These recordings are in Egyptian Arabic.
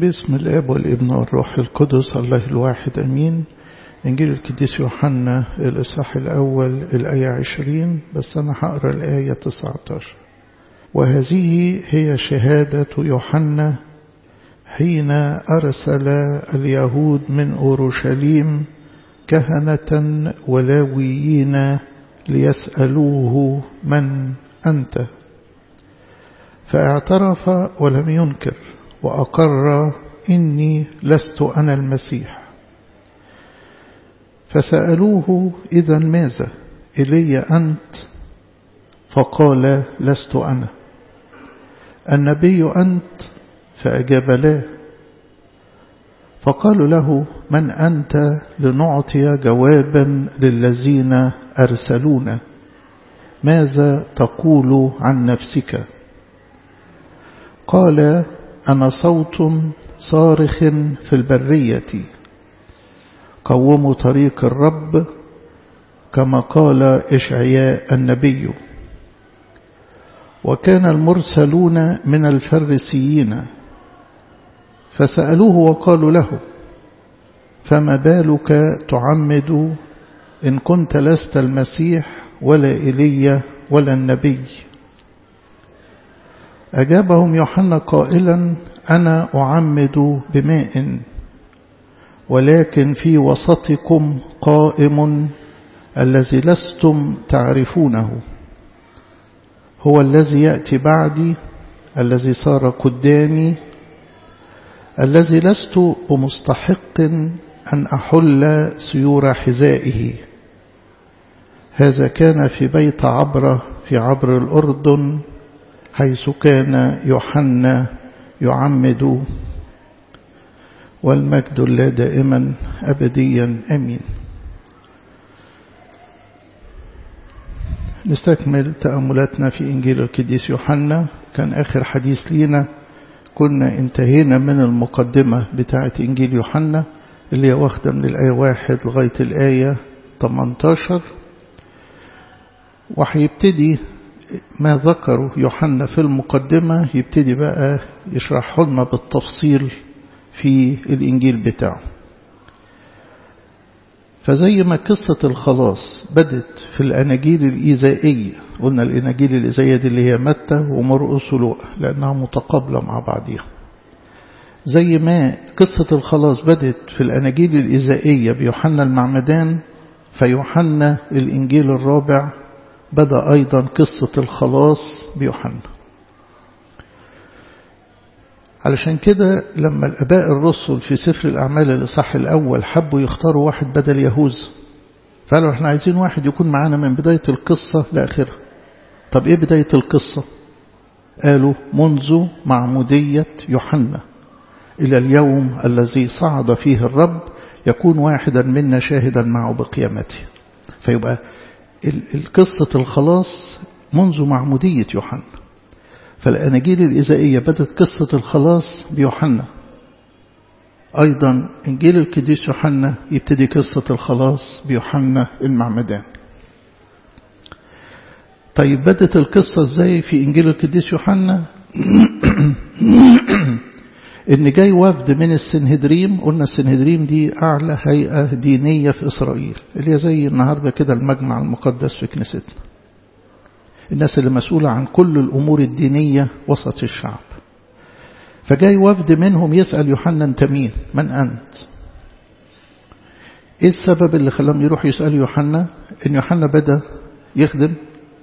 باسم الاب والابن والروح القدس الله الواحد امين انجيل القديس يوحنا الاصحاح الاول الايه عشرين بس انا هقرا الايه 19 وهذه هي شهاده يوحنا حين ارسل اليهود من اورشليم كهنه ولاويين ليسالوه من انت فاعترف ولم ينكر وأقر إني لست أنا المسيح فسألوه إذا ماذا إلي أنت فقال لست أنا النبي أنت فأجاب لا فقالوا له من أنت لنعطي جوابا للذين أرسلونا ماذا تقول عن نفسك قال أنا صوت صارخ في البرية قوموا طريق الرب كما قال إشعياء النبي وكان المرسلون من الفرسيين فسألوه وقالوا له فما بالك تعمد إن كنت لست المسيح ولا إلي ولا النبي أجابهم يوحنا قائلا أنا أعمد بماء ولكن في وسطكم قائم الذي لستم تعرفونه هو الذي يأتي بعدي الذي صار قدامي الذي لست بمستحق أن أحل سيور حذائه هذا كان في بيت عبرة في عبر الأردن حيث كان يوحنا يعمد والمجد لا دائما أبديا أمين نستكمل تأملاتنا في إنجيل القديس يوحنا كان آخر حديث لينا كنا انتهينا من المقدمة بتاعة إنجيل يوحنا اللي هي واخدة من الآية واحد لغاية الآية 18 وهيبتدي ما ذكره يوحنا في المقدمة يبتدي بقى يشرحه لنا بالتفصيل في الإنجيل بتاعه فزي ما قصة الخلاص بدت في الأناجيل الإيزائية قلنا الأناجيل الإيزائية دي اللي هي متى ومرقس ولوقا لأنها متقابلة مع بعضها زي ما قصة الخلاص بدت في الأناجيل الإيزائية بيوحنا المعمدان فيوحنا الإنجيل الرابع بدأ أيضا قصة الخلاص بيوحنا علشان كده لما الأباء الرسل في سفر الأعمال الإصحاح الأول حبوا يختاروا واحد بدل يهوذا فقالوا احنا عايزين واحد يكون معانا من بداية القصة لآخرها طب ايه بداية القصة قالوا منذ معمودية يوحنا إلى اليوم الذي صعد فيه الرب يكون واحدا منا شاهدا معه بقيامته فيبقى القصة الخلاص منذ معمودية يوحنا فالأناجيل الإزائية بدت قصة الخلاص بيوحنا أيضا إنجيل القديس يوحنا يبتدي قصة الخلاص بيوحنا المعمدان طيب بدت القصة ازاي في إنجيل القديس يوحنا إن جاي وفد من السنهدريم قلنا السنهدريم دي أعلى هيئة دينية في إسرائيل اللي هي زي النهاردة كده المجمع المقدس في كنيستنا الناس اللي مسؤولة عن كل الأمور الدينية وسط الشعب فجاي وفد منهم يسأل يوحنا أنت مين من أنت إيه السبب اللي خلاهم يروحوا يسألوا يوحنا إن يوحنا بدأ يخدم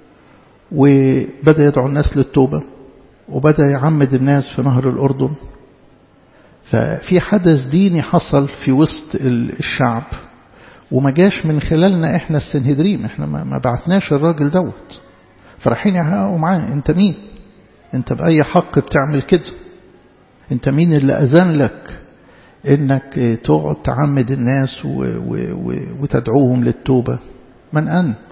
وبدأ يدعو الناس للتوبة وبدأ يعمد الناس في نهر الأردن ففي حدث ديني حصل في وسط الشعب وما جاش من خلالنا احنا السنهدريم احنا ما بعتناش الراجل دوت فرايحين يحققوا معاه انت مين انت بأي حق بتعمل كده انت مين اللي أذن لك انك تقعد تعمد الناس و و و وتدعوهم للتوبة من أنت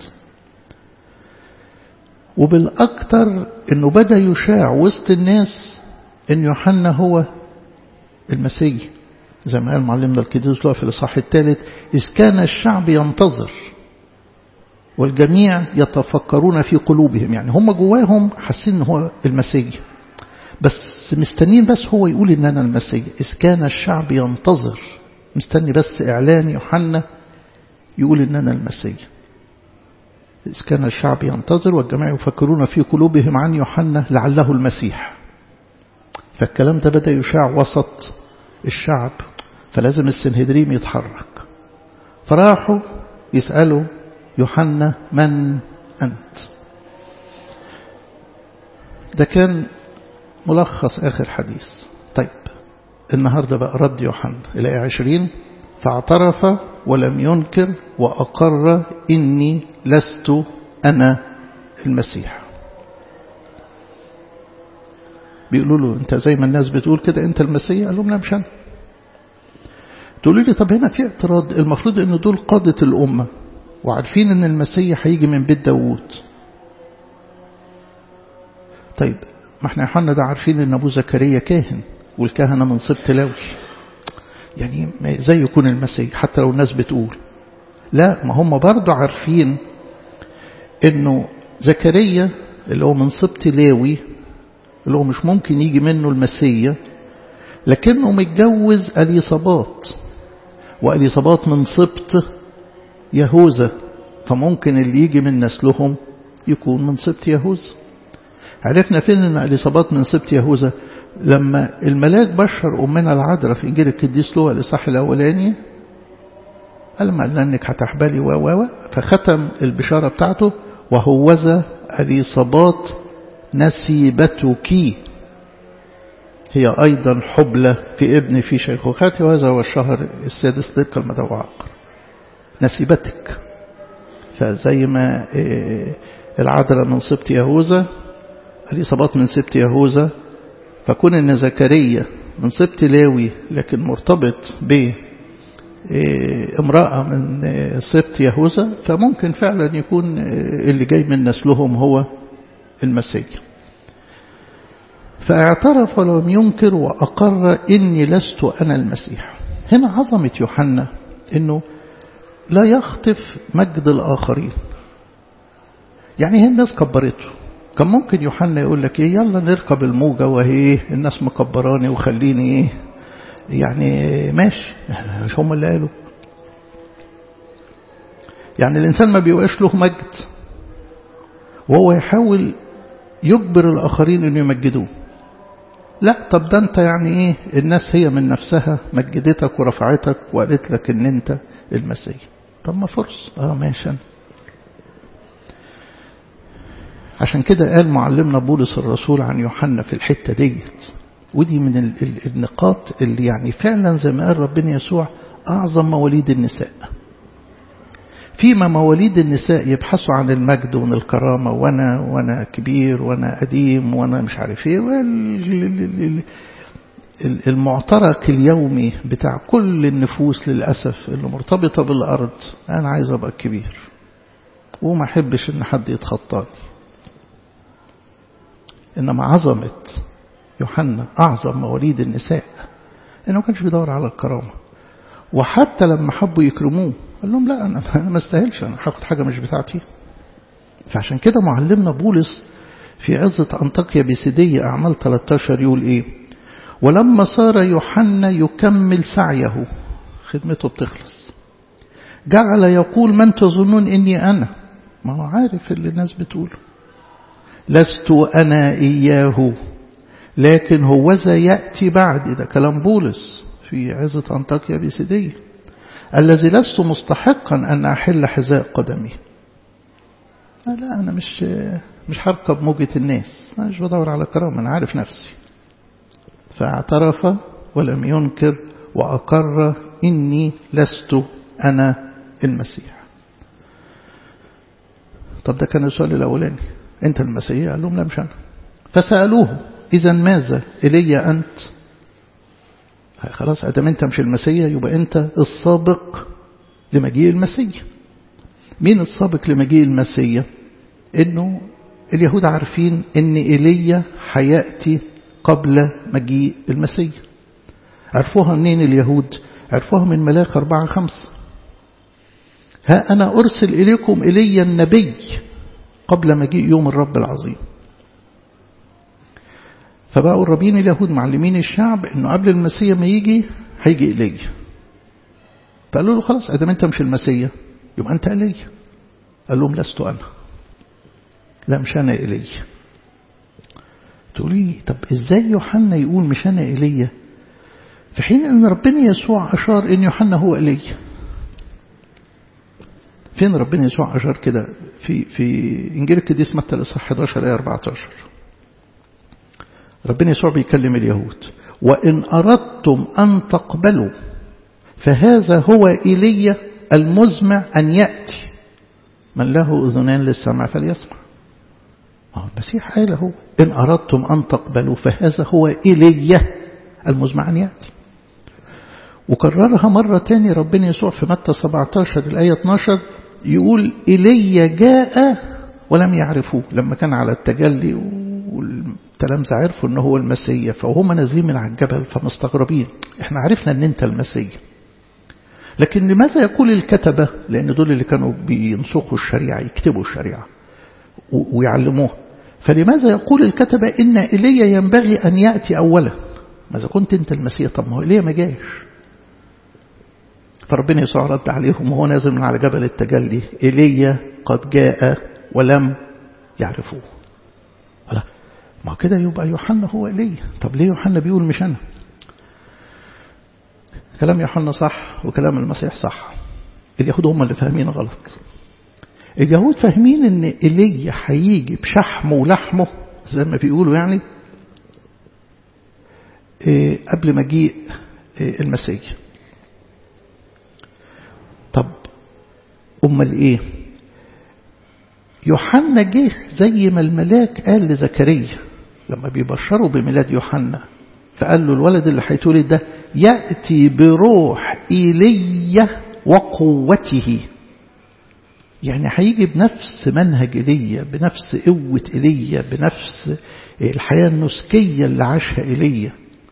وبالأكثر انه بدأ يشاع وسط الناس ان يوحنا هو المسيح زي ما قال معلمنا القديس في الإصحاح الثالث إذ كان الشعب ينتظر والجميع يتفكرون في قلوبهم يعني هم جواهم حاسين ان هو المسيح بس مستنين بس هو يقول إن أنا المسيح إذ كان الشعب ينتظر مستني بس إعلان يوحنا يقول إن أنا المسيح إذ كان الشعب ينتظر والجماعة يفكرون في قلوبهم عن يوحنا لعله المسيح فالكلام ده بدأ يشاع وسط الشعب فلازم السنهدريم يتحرك فراحوا يسألوا يوحنا من أنت ده كان ملخص آخر حديث طيب النهاردة بقى رد يوحنا الآية عشرين فاعترف ولم ينكر وأقر إني لست أنا المسيح بيقولوا له أنت زي ما الناس بتقول كده أنت المسيح قال لهم لا مش أنا تقولوا لي طب هنا في اعتراض المفروض أن دول قادة الأمة وعارفين أن المسيح هيجي من بيت داوود طيب ما احنا يوحنا ده عارفين ان ابو زكريا كاهن والكهنه من سبط لاوي يعني زي يكون المسيح حتى لو الناس بتقول لا ما هم برضه عارفين انه زكريا اللي هو من سبط لاوي اللي هو مش ممكن يجي منه المسيا لكنه متجوز اليصابات واليصابات من سبط يهوذا فممكن اللي يجي من نسلهم يكون من سبط يهوذا عرفنا فين ان اليصابات من سبط يهوذا لما الملاك بشر امنا العذراء في انجيل القديس لوقا الاصحاح الاولاني قال ما انك هتحبلي و و فختم البشاره بتاعته وهوذا اليصابات نسيبتك هي ايضا حبلى في ابن في شيخوختي وهذا هو الشهر السادس تلك المدى عقر نسيبتك فزي ما العذراء من سبط يهوذا الإصابات من سبط يهوذا فكون أن زكريا من سبط لاوي لكن مرتبط ب امرأة من سبط يهوذا فممكن فعلا يكون اللي جاي من نسلهم هو المسيح فاعترف ولم ينكر وأقر إني لست أنا المسيح هنا عظمة يوحنا إنه لا يخطف مجد الآخرين يعني هي الناس كبرته كان ممكن يوحنا يقول لك ايه يلا نركب الموجة وهي الناس مكبراني وخليني ايه يعني ماشي مش هم اللي قالوا يعني الإنسان ما بيبقاش له مجد وهو يحاول يجبر الآخرين أن يمجدوه لا طب ده أنت يعني إيه الناس هي من نفسها مجدتك ورفعتك وقالت لك أن أنت المسيح طب ما فرص اه ماشي أنا. عشان كده قال معلمنا بولس الرسول عن يوحنا في الحتة ديت ودي من النقاط اللي يعني فعلا زي ما قال ربنا يسوع أعظم مواليد النساء فيما مواليد النساء يبحثوا عن المجد وعن الكرامة وأنا وأنا كبير وأنا قديم وأنا مش عارف إيه المعترك اليومي بتاع كل النفوس للأسف اللي مرتبطة بالأرض أنا عايز أبقى كبير وما أحبش إن حد يتخطاني إنما عظمة يوحنا أعظم مواليد النساء إنه ما كانش بيدور على الكرامة وحتى لما حبوا يكرموه قال لهم لا أنا ما استاهلش أنا هاخد حاجة مش بتاعتي فعشان كده معلمنا بولس في عزة أنطاكيا بسيدية أعمال 13 يقول إيه ولما صار يوحنا يكمل سعيه خدمته بتخلص جعل يقول من تظنون إني أنا ما هو عارف اللي الناس بتقوله لست أنا إياه لكن هوذا يأتي بعدي ده كلام بولس في عزة أنطاكيا بسيدية الذي لست مستحقا أن أحل حذاء قدمي لا أنا مش مش هركب موجة الناس أنا مش بدور على كرامة أنا عارف نفسي فاعترف ولم ينكر وأقر إني لست أنا المسيح طب ده كان السؤال الأولاني أنت المسيح قال لهم لا مش أنا فسألوه إذا ماذا إلي أنت خلاص أدام أنت مش المسيح يبقى أنت السابق لمجيء المسيح مين السابق لمجيء المسيح إنه اليهود عارفين إن إيليا هيأتي قبل مجيء المسيح عرفوها منين اليهود عرفوها من ملاك أربعة خمسة ها أنا أرسل إليكم إلي النبي قبل مجيء يوم الرب العظيم فبقوا الربين اليهود معلمين الشعب انه قبل المسيح ما يجي هيجي ايليا فقالوا له خلاص ادام انت مش المسيح يبقى انت ايليا قال لهم لست انا لا مش انا ايليا تقولي لي طب ازاي يوحنا يقول مش انا ايليا في حين ان ربنا يسوع اشار ان يوحنا هو ايليا فين ربنا يسوع اشار كده في في انجيل القديس متى الاصحاح 11 ايه 14 ربنا يسوع بيكلم اليهود وان اردتم ان تقبلوا فهذا هو ايليا المزمع ان ياتي من له اذنان للسمع فليسمع ما هو المسيح قال هو ان اردتم ان تقبلوا فهذا هو ايليا المزمع ان ياتي وكررها مرة تاني ربنا يسوع في متى 17 الآية 12 يقول إلي جاء ولم يعرفوه لما كان على التجلي والتلامذة عرفوا ان هو المسيح فهم نازلين من على الجبل فمستغربين احنا عرفنا ان انت المسيح لكن لماذا يقول الكتبة لان دول اللي كانوا بينسخوا الشريعة يكتبوا الشريعة ويعلموها فلماذا يقول الكتبة ان إلي ينبغي ان يأتي اولا ماذا كنت انت المسيح طب ما هو إلي ما جاش فربنا يسوع رد عليهم وهو نازل من على جبل التجلي إيليا قد جاء ولم يعرفوه لا ما كده يبقى يوحنا هو إيليا طب ليه يوحنا بيقول مش أنا كلام يوحنا صح وكلام المسيح صح اليهود هم اللي فاهمين غلط اليهود فاهمين ان ايليا هيجي بشحمه ولحمه زي ما بيقولوا يعني إيه قبل مجيء إيه المسيح طب امال ايه يوحنا جه زي ما الملاك قال لزكريا لما بيبشروا بميلاد يوحنا فقال له الولد اللي هيتولد ده يأتي بروح إيليا وقوته يعني هيجي بنفس منهج إيليا بنفس قوة إيليا بنفس الحياة النسكية اللي عاشها إيليا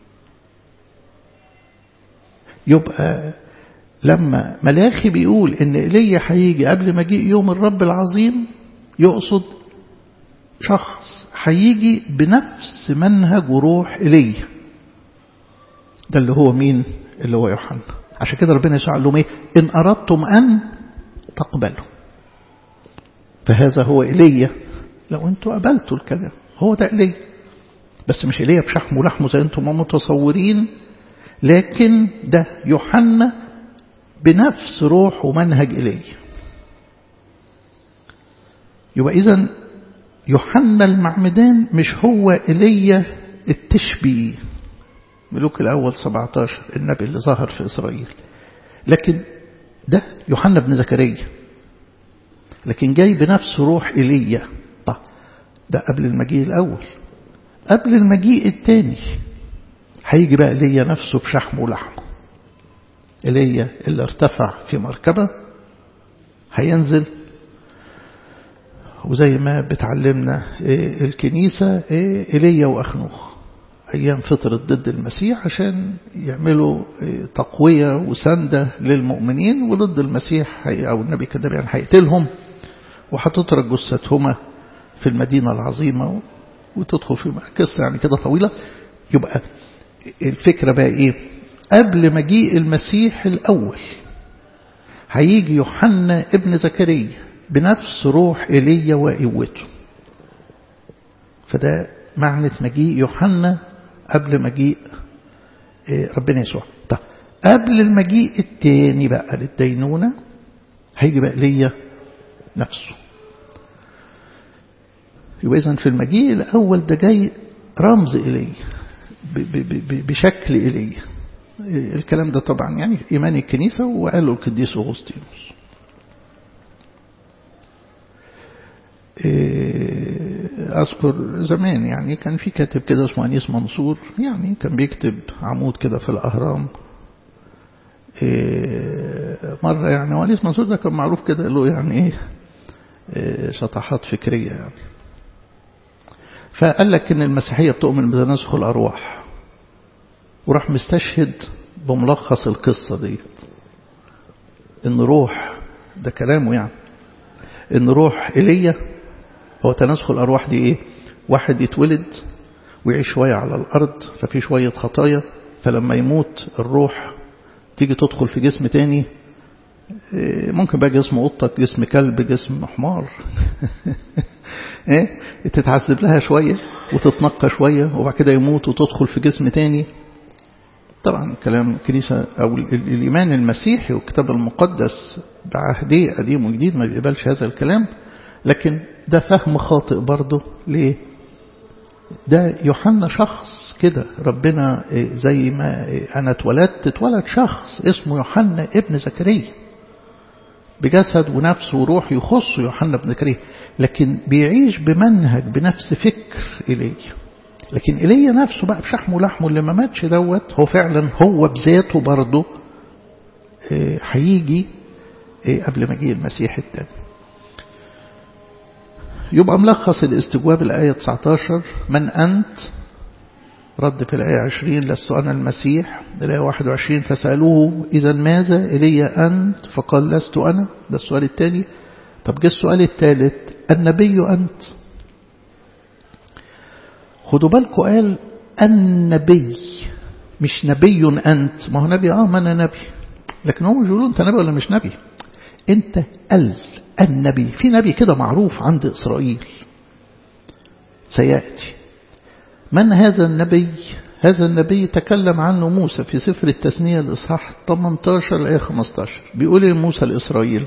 يبقى لما ملاخي بيقول ان ايليا هيجي قبل مجيء يوم الرب العظيم يقصد شخص هيجي بنفس منهج وروح ايليا ده اللي هو مين اللي هو يوحنا عشان كده ربنا يسوع قال لهم ايه ان اردتم ان تقبلوا فهذا هو ايليا لو انتوا قبلتوا الكلام هو ده ايليا بس مش ايليا بشحم ولحمه زي انتم ما متصورين لكن ده يوحنا بنفس روح ومنهج إليه يبقى إذا يوحنا المعمدان مش هو إلي التشبي ملوك الأول 17 النبي اللي ظهر في إسرائيل لكن ده يوحنا بن زكريا لكن جاي بنفس روح إيليا طب ده قبل المجيء الأول قبل المجيء الثاني هيجي بقى إيليا نفسه بشحمه ولحمه إيليا اللي ارتفع في مركبة هينزل وزي ما بتعلمنا الكنيسة إيليا وأخنوخ أيام فترة ضد المسيح عشان يعملوا تقوية وسندة للمؤمنين وضد المسيح أو النبي كده يعني هيقتلهم وهتترك جثتهما في المدينة العظيمة وتدخل في قصة يعني كده طويلة يبقى الفكرة بقى إيه قبل مجيء المسيح الأول هيجي يوحنا ابن زكريا بنفس روح إيليا وقوته فده معنى مجيء يوحنا قبل مجيء ربنا يسوع طب قبل المجيء التاني بقى للدينونة هيجي بقى ليا نفسه يبقى إذن في المجيء الأول ده جاي رمز إليه بشكل إليه الكلام ده طبعا يعني إيمان الكنيسة وقاله القديس أغسطينوس أذكر زمان يعني كان في كاتب كده اسمه أنيس منصور يعني كان بيكتب عمود كده في الأهرام مرة يعني وأنيس منصور ده كان معروف كده له يعني إيه شطحات فكرية يعني فقال لك إن المسيحية بتؤمن بتناسخ الأرواح وراح مستشهد بملخص القصة ديت إن روح ده كلامه يعني إن روح إيليا هو تناسخ الأرواح دي إيه واحد يتولد ويعيش شوية على الأرض ففي شوية خطايا فلما يموت الروح تيجي تدخل في جسم تاني ممكن بقى جسم قطك جسم كلب جسم حمار ايه تتعذب لها شوية وتتنقى شوية وبعد كده يموت وتدخل في جسم تاني طبعا كلام الكنيسة أو الإيمان المسيحي والكتاب المقدس بعهديه قديم وجديد ما بيقبلش هذا الكلام لكن ده فهم خاطئ برضه ليه ده يوحنا شخص كده ربنا زي ما أنا اتولدت اتولد شخص اسمه يوحنا ابن زكريا بجسد ونفس وروح يخص يوحنا بن زكريا لكن بيعيش بمنهج بنفس فكر إليه لكن إيليا نفسه بقى بشحمه ولحمه اللي ما ماتش دوت هو فعلا هو بذاته برضه هيجي قبل مجيء المسيح الثاني يبقى ملخص الاستجواب الآية 19 من أنت رد في الآية 20 لست أنا المسيح الآية 21 فسألوه إذا ماذا إلي أنت فقال لست أنا ده السؤال الثاني طب جه السؤال الثالث النبي أنت خدوا بالكم قال النبي مش نبي أنت ما هو نبي آه ما أنا نبي لكن هم يقولون أنت نبي ولا مش نبي أنت ال النبي في نبي كده معروف عند إسرائيل سيأتي من هذا النبي هذا النبي تكلم عنه موسى في سفر التثنية الإصحاح 18 الآية 15 بيقول إيه موسى لإسرائيل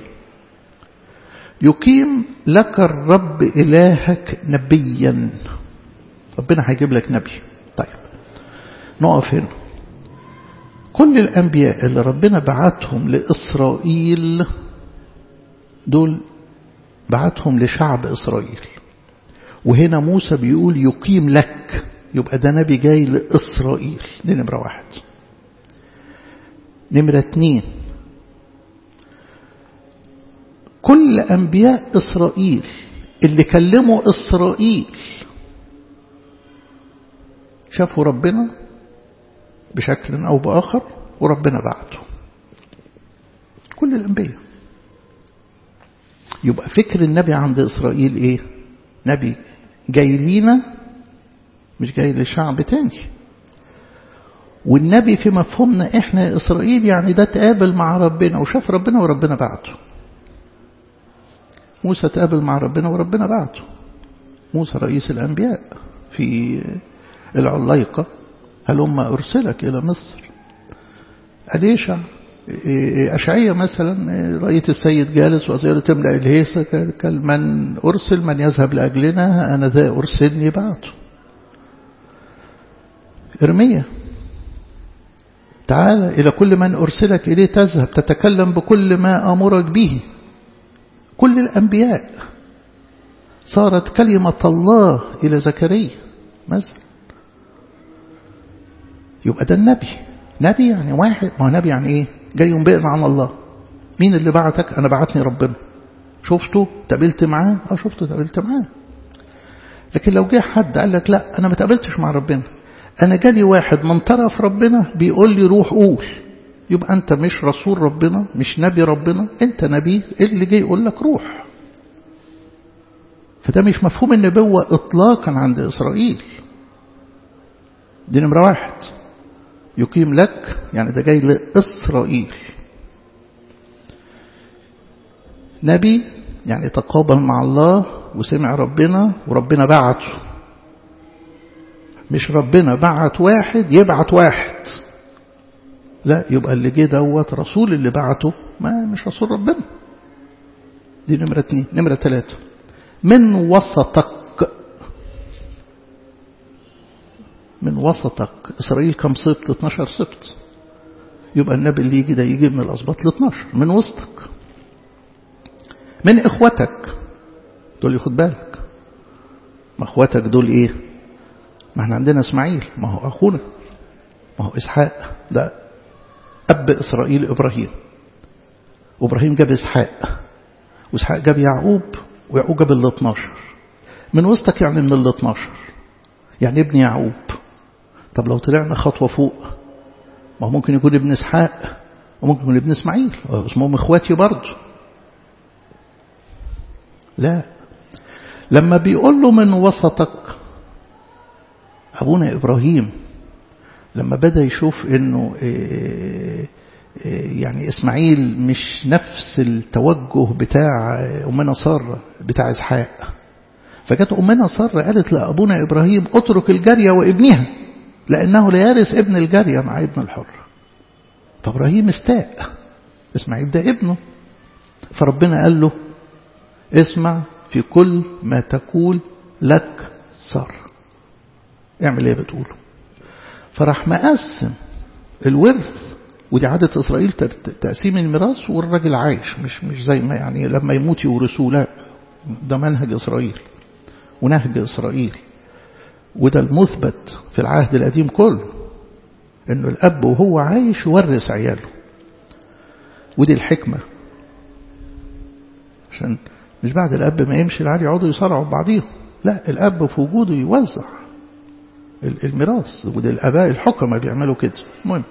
يقيم لك الرب إلهك نبيا ربنا هيجيب لك نبي طيب نقف هنا كل الأنبياء اللي ربنا بعتهم لإسرائيل دول بعتهم لشعب إسرائيل وهنا موسى بيقول يقيم لك يبقى ده نبي جاي لإسرائيل دي نمرة واحد نمرة اتنين كل أنبياء إسرائيل اللي كلموا إسرائيل شافوا ربنا بشكل أو بآخر وربنا بعته كل الأنبياء يبقى فكر النبي عند إسرائيل إيه نبي جاي لينا مش جاي لشعب تاني والنبي في مفهومنا احنا إسرائيل يعني ده تقابل مع ربنا وشاف ربنا وربنا بعته موسى تقابل مع ربنا وربنا بعته موسى رئيس الأنبياء في العلايقة هلما أرسلك إلى مصر أليشع أشعية مثلا رأية السيد جالس وزيارة تملأ الهيسة قال من أرسل من يذهب لأجلنا أنا ذا أرسلني بعته إرمية تعال إلى كل من أرسلك إليه تذهب تتكلم بكل ما أمرك به كل الأنبياء صارت كلمة الله إلى زكريا مثلا يبقى ده النبي نبي يعني واحد ما هو نبي يعني ايه جاي ينبئنا عن الله مين اللي بعتك انا بعتني ربنا شفته تقابلت معاه اه شفته تقابلت معاه لكن لو جه حد قال لك لا انا ما تقابلتش مع ربنا انا جالي واحد من طرف ربنا بيقول لي روح قول يبقى انت مش رسول ربنا مش نبي ربنا انت نبي اللي جاي يقول لك روح فده مش مفهوم النبوة اطلاقا عند اسرائيل دي نمرة واحد يقيم لك يعني ده جاي لإسرائيل نبي يعني تقابل مع الله وسمع ربنا وربنا بعته مش ربنا بعت واحد يبعت واحد لا يبقى اللي جه دوت رسول اللي بعته ما مش رسول ربنا دي نمرة اتنين نمرة تلاتة من وسطك من وسطك إسرائيل كم سبط 12 سبط يبقى النبي اللي يجي ده يجي من الأسباط ل 12 من وسطك من إخوتك دول ياخد بالك ما إخوتك دول إيه ما احنا عندنا إسماعيل ما هو أخونا ما هو إسحاق ده أب إسرائيل إبراهيم وإبراهيم جاب إسحاق وإسحاق جاب يعقوب ويعقوب جاب ال 12 من وسطك يعني من ال 12 يعني ابن يعقوب طب لو طلعنا خطوة فوق ما هو ممكن يكون ابن إسحاق وممكن يكون ابن إسماعيل اسمهم إخواتي برضه لا لما بيقول له من وسطك أبونا إبراهيم لما بدأ يشوف أنه يعني إسماعيل مش نفس التوجه بتاع أمنا سارة بتاع إسحاق فجت أمنا سارة قالت لأبونا إبراهيم اترك الجارية وابنها لأنه لا يرث ابن الجارية مع ابن الحر فإبراهيم استاء إسماعيل ده ابنه فربنا قال له اسمع في كل ما تقول لك صار اعمل ايه بتقوله فراح مقسم الورث ودي عادة إسرائيل تقسيم الميراث والراجل عايش مش مش زي ما يعني لما يموت يورثوه لا ده منهج إسرائيل ونهج إسرائيل وده المثبت في العهد القديم كله إنه الأب وهو عايش يورث عياله ودي الحكمة عشان مش بعد الأب ما يمشي العيال يقعدوا يصارعوا ببعضيهم لا الأب في وجوده يوزع الميراث وده الآباء الحكمة بيعملوا كده المهم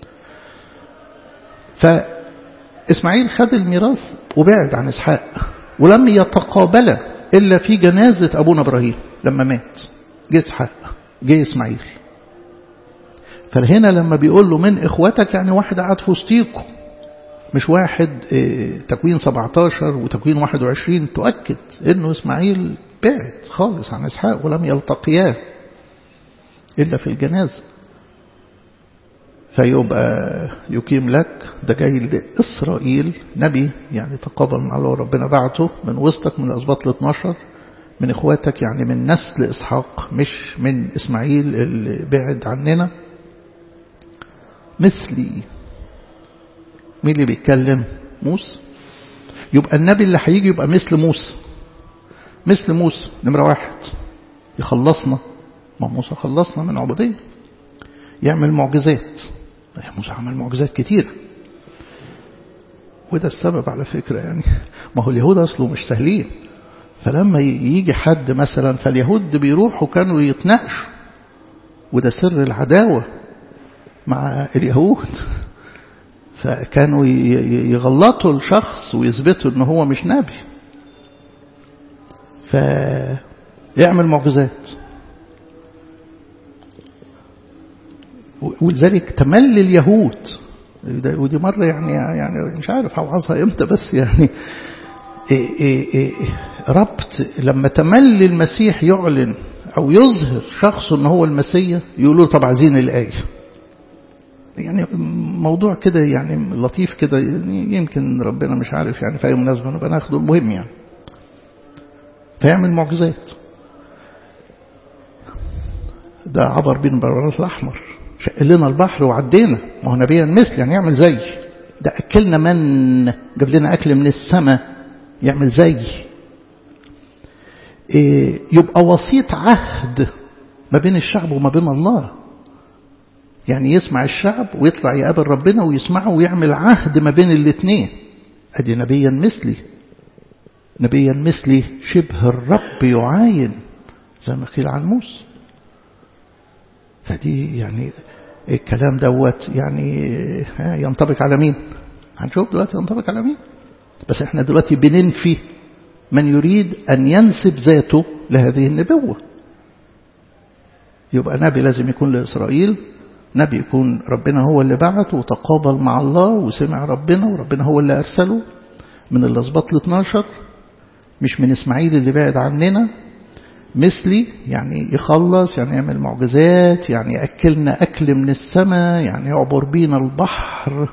فإسماعيل خد الميراث وبعد عن إسحاق ولم يتقابل إلا في جنازة أبونا إبراهيم لما مات جه إسحاق جه إسماعيل فهنا لما بيقول له من إخوتك يعني واحد قاعد في وسطيكم مش واحد تكوين 17 وتكوين 21 تؤكد انه اسماعيل بعد خالص عن اسحاق ولم يلتقياه الا في الجنازه فيبقى يقيم لك ده جاي لاسرائيل نبي يعني تقابل مع الله ربنا بعته من وسطك من الاسباط ال 12 من اخواتك يعني من نسل اسحاق مش من اسماعيل اللي بعد عننا مثلي مين اللي بيتكلم موسى يبقى النبي اللي هيجي يبقى مثل موسى مثل موسى نمرة واحد يخلصنا ما موسى خلصنا من عبودية يعمل معجزات موسى عمل معجزات كتيرة وده السبب على فكرة يعني ما هو اليهود أصله مش سهلين فلما يجي حد مثلا فاليهود بيروحوا كانوا يتناقشوا وده سر العداوة مع اليهود فكانوا يغلطوا الشخص ويثبتوا ان هو مش نبي فيعمل معجزات ولذلك تملي اليهود ودي مرة يعني يعني مش عارف اوعظها امتى بس يعني إيه إيه إيه ربط لما تملي المسيح يعلن او يظهر شخص ان هو المسيح يقولوا طب عايزين الايه يعني موضوع كده يعني لطيف كده يمكن ربنا مش عارف يعني في أي مناسبة نبقى ناخده المهم يعني فيعمل معجزات ده عبر بين البرارات الأحمر شق لنا البحر وعدينا ما هو نبيا مثل يعني يعمل زي ده أكلنا من جاب لنا أكل من السماء يعمل زي إيه يبقى وسيط عهد ما بين الشعب وما بين الله يعني يسمع الشعب ويطلع يقابل ربنا ويسمعه ويعمل عهد ما بين الاثنين ادي نبيا مثلي نبيا مثلي شبه الرب يعاين زي ما قيل عن موسى فدي يعني الكلام دوت يعني ينطبق على مين هنشوف دلوقتي ينطبق على مين بس احنا دلوقتي بننفي من يريد أن ينسب ذاته لهذه النبوة يبقى نبي لازم يكون لإسرائيل نبي يكون ربنا هو اللي بعته وتقابل مع الله وسمع ربنا وربنا هو اللي أرسله من الأسباط ال 12 مش من إسماعيل اللي بعد عننا مثلي يعني يخلص يعني يعمل معجزات يعني يأكلنا أكل من السماء يعني يعبر بينا البحر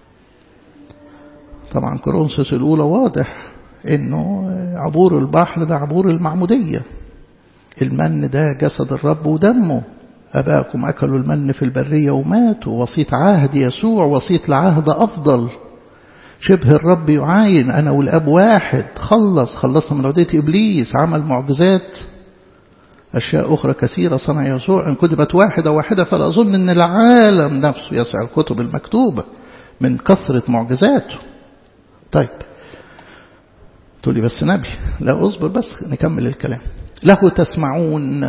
طبعا كورنثوس الأولى واضح إنه عبور البحر ده عبور المعمودية المن ده جسد الرب ودمه أباكم أكلوا المن في البرية وماتوا وسيط عهد يسوع وسيط لعهد أفضل شبه الرب يعاين أنا والأب واحد خلص خلصنا من عودية إبليس عمل معجزات أشياء أخرى كثيرة صنع يسوع إن كتبت واحدة واحدة فلا أظن أن العالم نفسه يسع الكتب المكتوبة من كثرة معجزاته طيب تقول لي بس نبي لا أصبر بس نكمل الكلام له تسمعون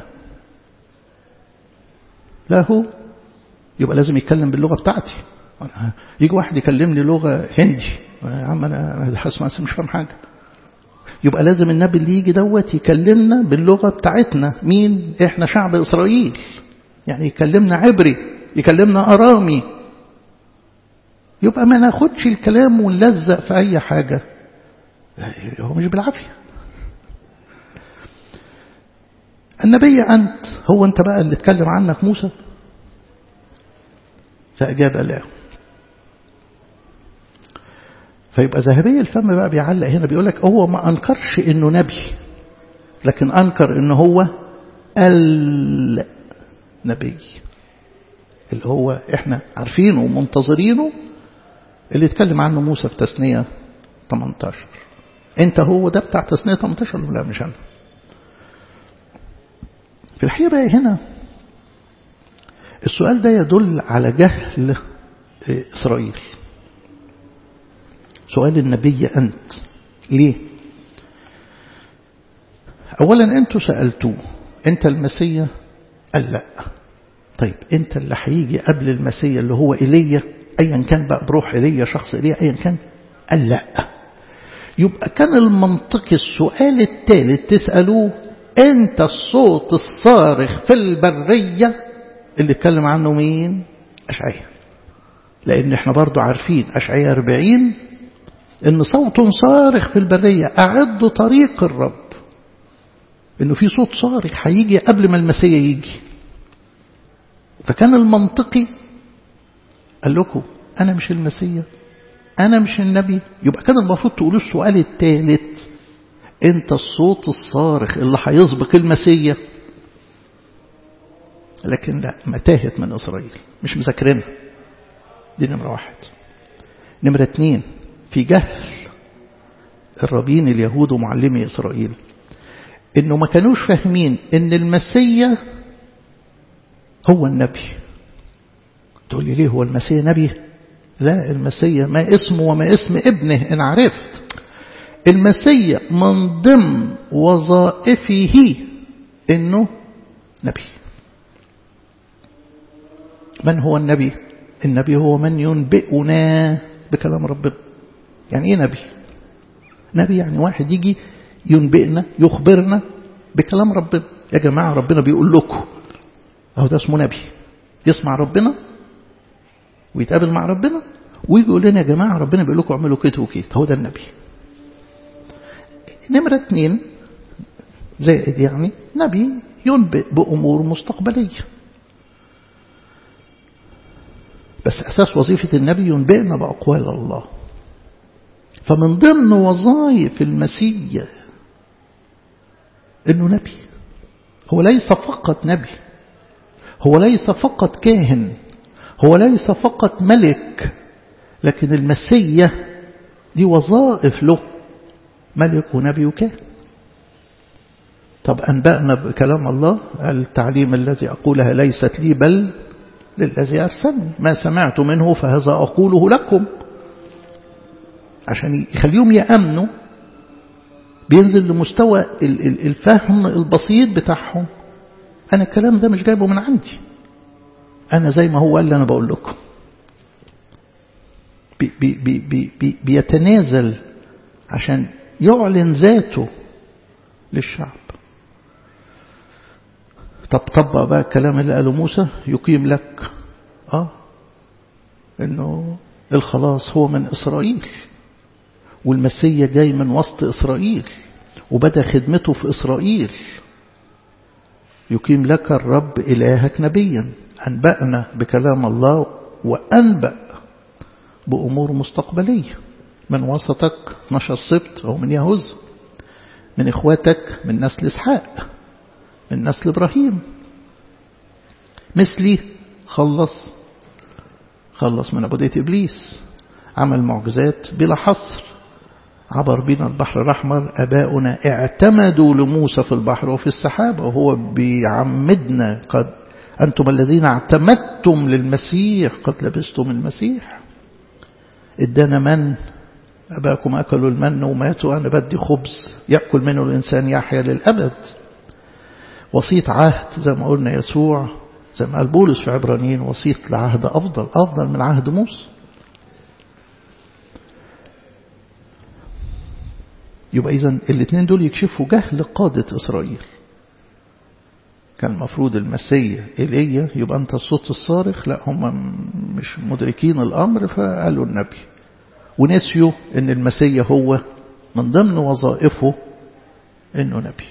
له يبقى لازم يتكلم باللغة بتاعتي يجي واحد يكلمني لغة هندي يا عم أنا حاسس مش فاهم حاجة يبقى لازم النبي اللي يجي دوت يكلمنا باللغة بتاعتنا مين احنا شعب إسرائيل يعني يكلمنا عبري يكلمنا أرامي يبقى ما ناخدش الكلام ونلزق في أي حاجة هو مش بالعافية النبي أنت هو أنت بقى اللي اتكلم عنك موسى فأجاب لا فيبقى ذهبي الفم بقى بيعلق هنا بيقول لك هو ما أنكرش إنه نبي لكن أنكر إنه هو النبي اللي هو إحنا عارفينه ومنتظرينه اللي اتكلم عنه موسى في تثنية 18 انت هو ده بتاع تثنية 18 لا مش أنا في الحقيقة بقى هنا السؤال ده يدل على جهل إسرائيل سؤال النبي أنت ليه أولا أنتوا سألتوه أنت المسيا قال لا طيب أنت اللي هيجي قبل المسيا اللي هو إيليا أيا كان بقى بروح إيليا شخص إيليا أيا كان قال لا يبقى كان المنطقي السؤال الثالث تسألوه أنت الصوت الصارخ في البرية اللي اتكلم عنه مين أشعية لأن احنا برضو عارفين أشعية 40 إن صوت صارخ في البرية أعدوا طريق الرب إنه في صوت صارخ هيجي قبل ما المسيح يجي فكان المنطقي قال لكم أنا مش المسيح أنا مش النبي يبقى كان المفروض تقولوا السؤال الثالث أنت الصوت الصارخ اللي هيسبق المسيح لكن لا ما تاهت من إسرائيل مش مذاكرينها دي نمرة واحد نمرة اتنين في جهل الرابين اليهود ومعلمي إسرائيل إنه ما كانوش فاهمين إن المسيح هو النبي تقول لي ليه هو المسيح نبي لا المسيح ما اسمه وما اسم ابنه إن عرفت المسيح من ضمن وظائفه إنه نبي من هو النبي النبي هو من ينبئنا بكلام ربنا يعني ايه نبي نبي يعني واحد يجي ينبئنا يخبرنا بكلام ربنا يا جماعة ربنا بيقول لكم اهو ده اسمه نبي يسمع ربنا ويتقابل مع ربنا ويجي يقول لنا يا جماعة ربنا بيقول لكم اعملوا كده وكده هو ده النبي نمرة اتنين زائد يعني نبي ينبئ بأمور مستقبلية بس أساس وظيفة النبي ينبئنا بأقوال الله فمن ضمن وظائف المسيح أنه نبي هو ليس فقط نبي هو ليس فقط كاهن هو ليس فقط ملك لكن المسيح دي وظائف له ملك ونبي وكاهن طب أنبأنا بكلام الله التعليم الذي أقولها ليست لي بل للذي أرسلني ما سمعت منه فهذا أقوله لكم عشان يخليهم يأمنوا بينزل لمستوى الفهم البسيط بتاعهم أنا الكلام ده مش جايبه من عندي أنا زي ما هو قال لي أنا بقول لكم بي بي بي بي بيتنازل عشان يعلن ذاته للشعب طب طبق بقى الكلام اللي قاله موسى يقيم لك اه انه الخلاص هو من اسرائيل والمسيا جاي من وسط اسرائيل وبدا خدمته في اسرائيل يقيم لك الرب الهك نبيا انبانا بكلام الله وانبا بامور مستقبليه من وسطك 12 سبط او من يهوذا من اخواتك من نسل اسحاق من نسل إبراهيم مثلي خلص خلص من عبودية إبليس عمل معجزات بلا حصر عبر بنا البحر الأحمر أباؤنا اعتمدوا لموسى في البحر وفي السحابة وهو بيعمدنا قد أنتم الذين اعتمدتم للمسيح قد لبستم المسيح ادانا من أباكم أكلوا المن وماتوا أنا بدي خبز يأكل منه الإنسان يحيا للأبد وسيط عهد زي ما قلنا يسوع زي ما قال بولس في عبرانيين وسيط لعهد أفضل أفضل من عهد موسى يبقى إذا الاثنين دول يكشفوا جهل قادة إسرائيل كان المفروض المسيا إيليا يبقى أنت الصوت الصارخ لا هم مش مدركين الأمر فقالوا النبي ونسيوا أن المسيا هو من ضمن وظائفه أنه نبي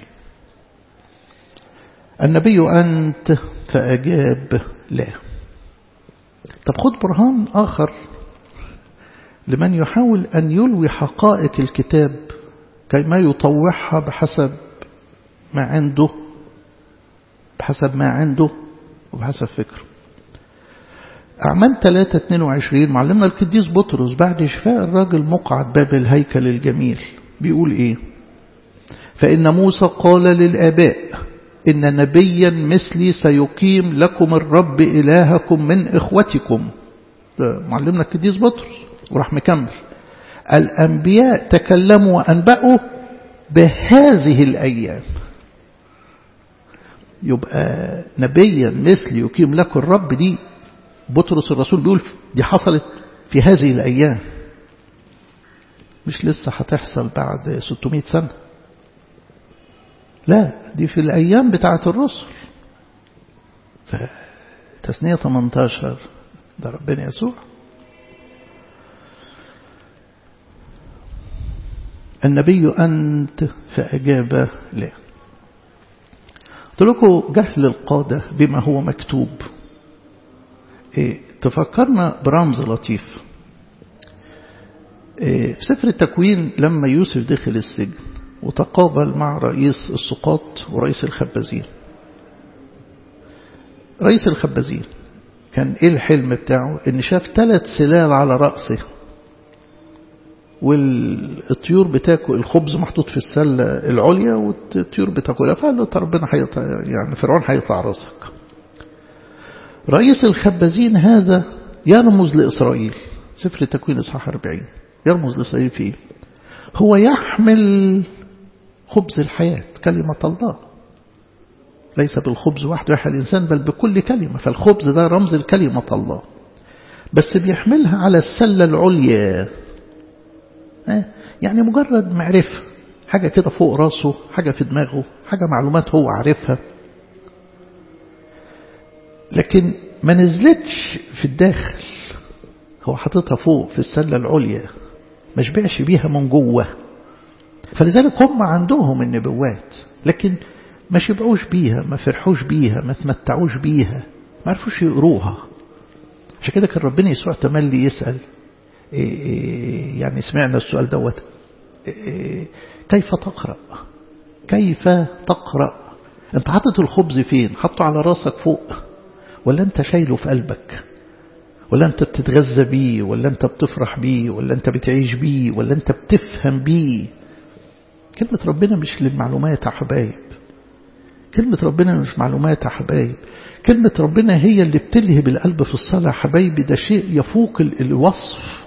النبي أنت فأجاب لا طب خد برهان آخر لمن يحاول أن يلوي حقائق الكتاب كيما يطوعها بحسب ما عنده بحسب ما عنده وبحسب فكره أعمال 3 22 معلمنا القديس بطرس بعد شفاء الراجل مقعد باب الهيكل الجميل بيقول إيه فإن موسى قال للآباء إن نبيا مثلي سيقيم لكم الرب إلهكم من إخوتكم معلمنا القديس بطرس وراح مكمل الأنبياء تكلموا وأنبأوا بهذه الأيام يبقى نبيا مثل يقيم لكم الرب دي بطرس الرسول بيقول دي حصلت في هذه الأيام مش لسه هتحصل بعد 600 سنة لا دي في الأيام بتاعة الرسل فتسنية 18 ده ربنا يسوع النبي أنت فأجاب لا قلت لكم جهل القادة بما هو مكتوب إيه تفكرنا برمز لطيف إيه في سفر التكوين لما يوسف دخل السجن وتقابل مع رئيس السقاط ورئيس الخبازين رئيس الخبازين كان ايه الحلم بتاعه ان شاف ثلاث سلال على رأسه والطيور بتاكل الخبز محطوط في السلة العليا والطيور بتاكلها فقال له ربنا حيطع يعني فرعون هيقطع راسك رئيس الخبازين هذا يرمز لإسرائيل سفر التكوين إصحاح 40 يرمز لإسرائيل في إيه؟ هو يحمل خبز الحياة كلمة الله ليس بالخبز وحده يحيى الإنسان بل بكل كلمة فالخبز ده رمز الكلمة الله بس بيحملها على السلة العليا يعني مجرد معرفة حاجة كده فوق راسه حاجة في دماغه حاجة معلومات هو عارفها لكن ما نزلتش في الداخل هو حاططها فوق في السلة العليا ما شبعش بيها من جوه فلذلك هم عندهم النبوات لكن ما شبعوش بيها ما فرحوش بيها ما تمتعوش بيها ما عرفوش يقروها عشان كده كان ربنا يسوع تملي يسأل يعني سمعنا السؤال دوت كيف تقرأ كيف تقرأ انت حاطط الخبز فين حطه على راسك فوق ولا انت شايله في قلبك ولا انت بتتغذى بيه ولا انت بتفرح بيه ولا انت بتعيش بيه ولا انت بتفهم بيه كلمة ربنا مش للمعلومات يا حبايب كلمة ربنا مش معلومات يا حبايب كلمة ربنا هي اللي بتلهب القلب في الصلاة يا حبايبي ده شيء يفوق الوصف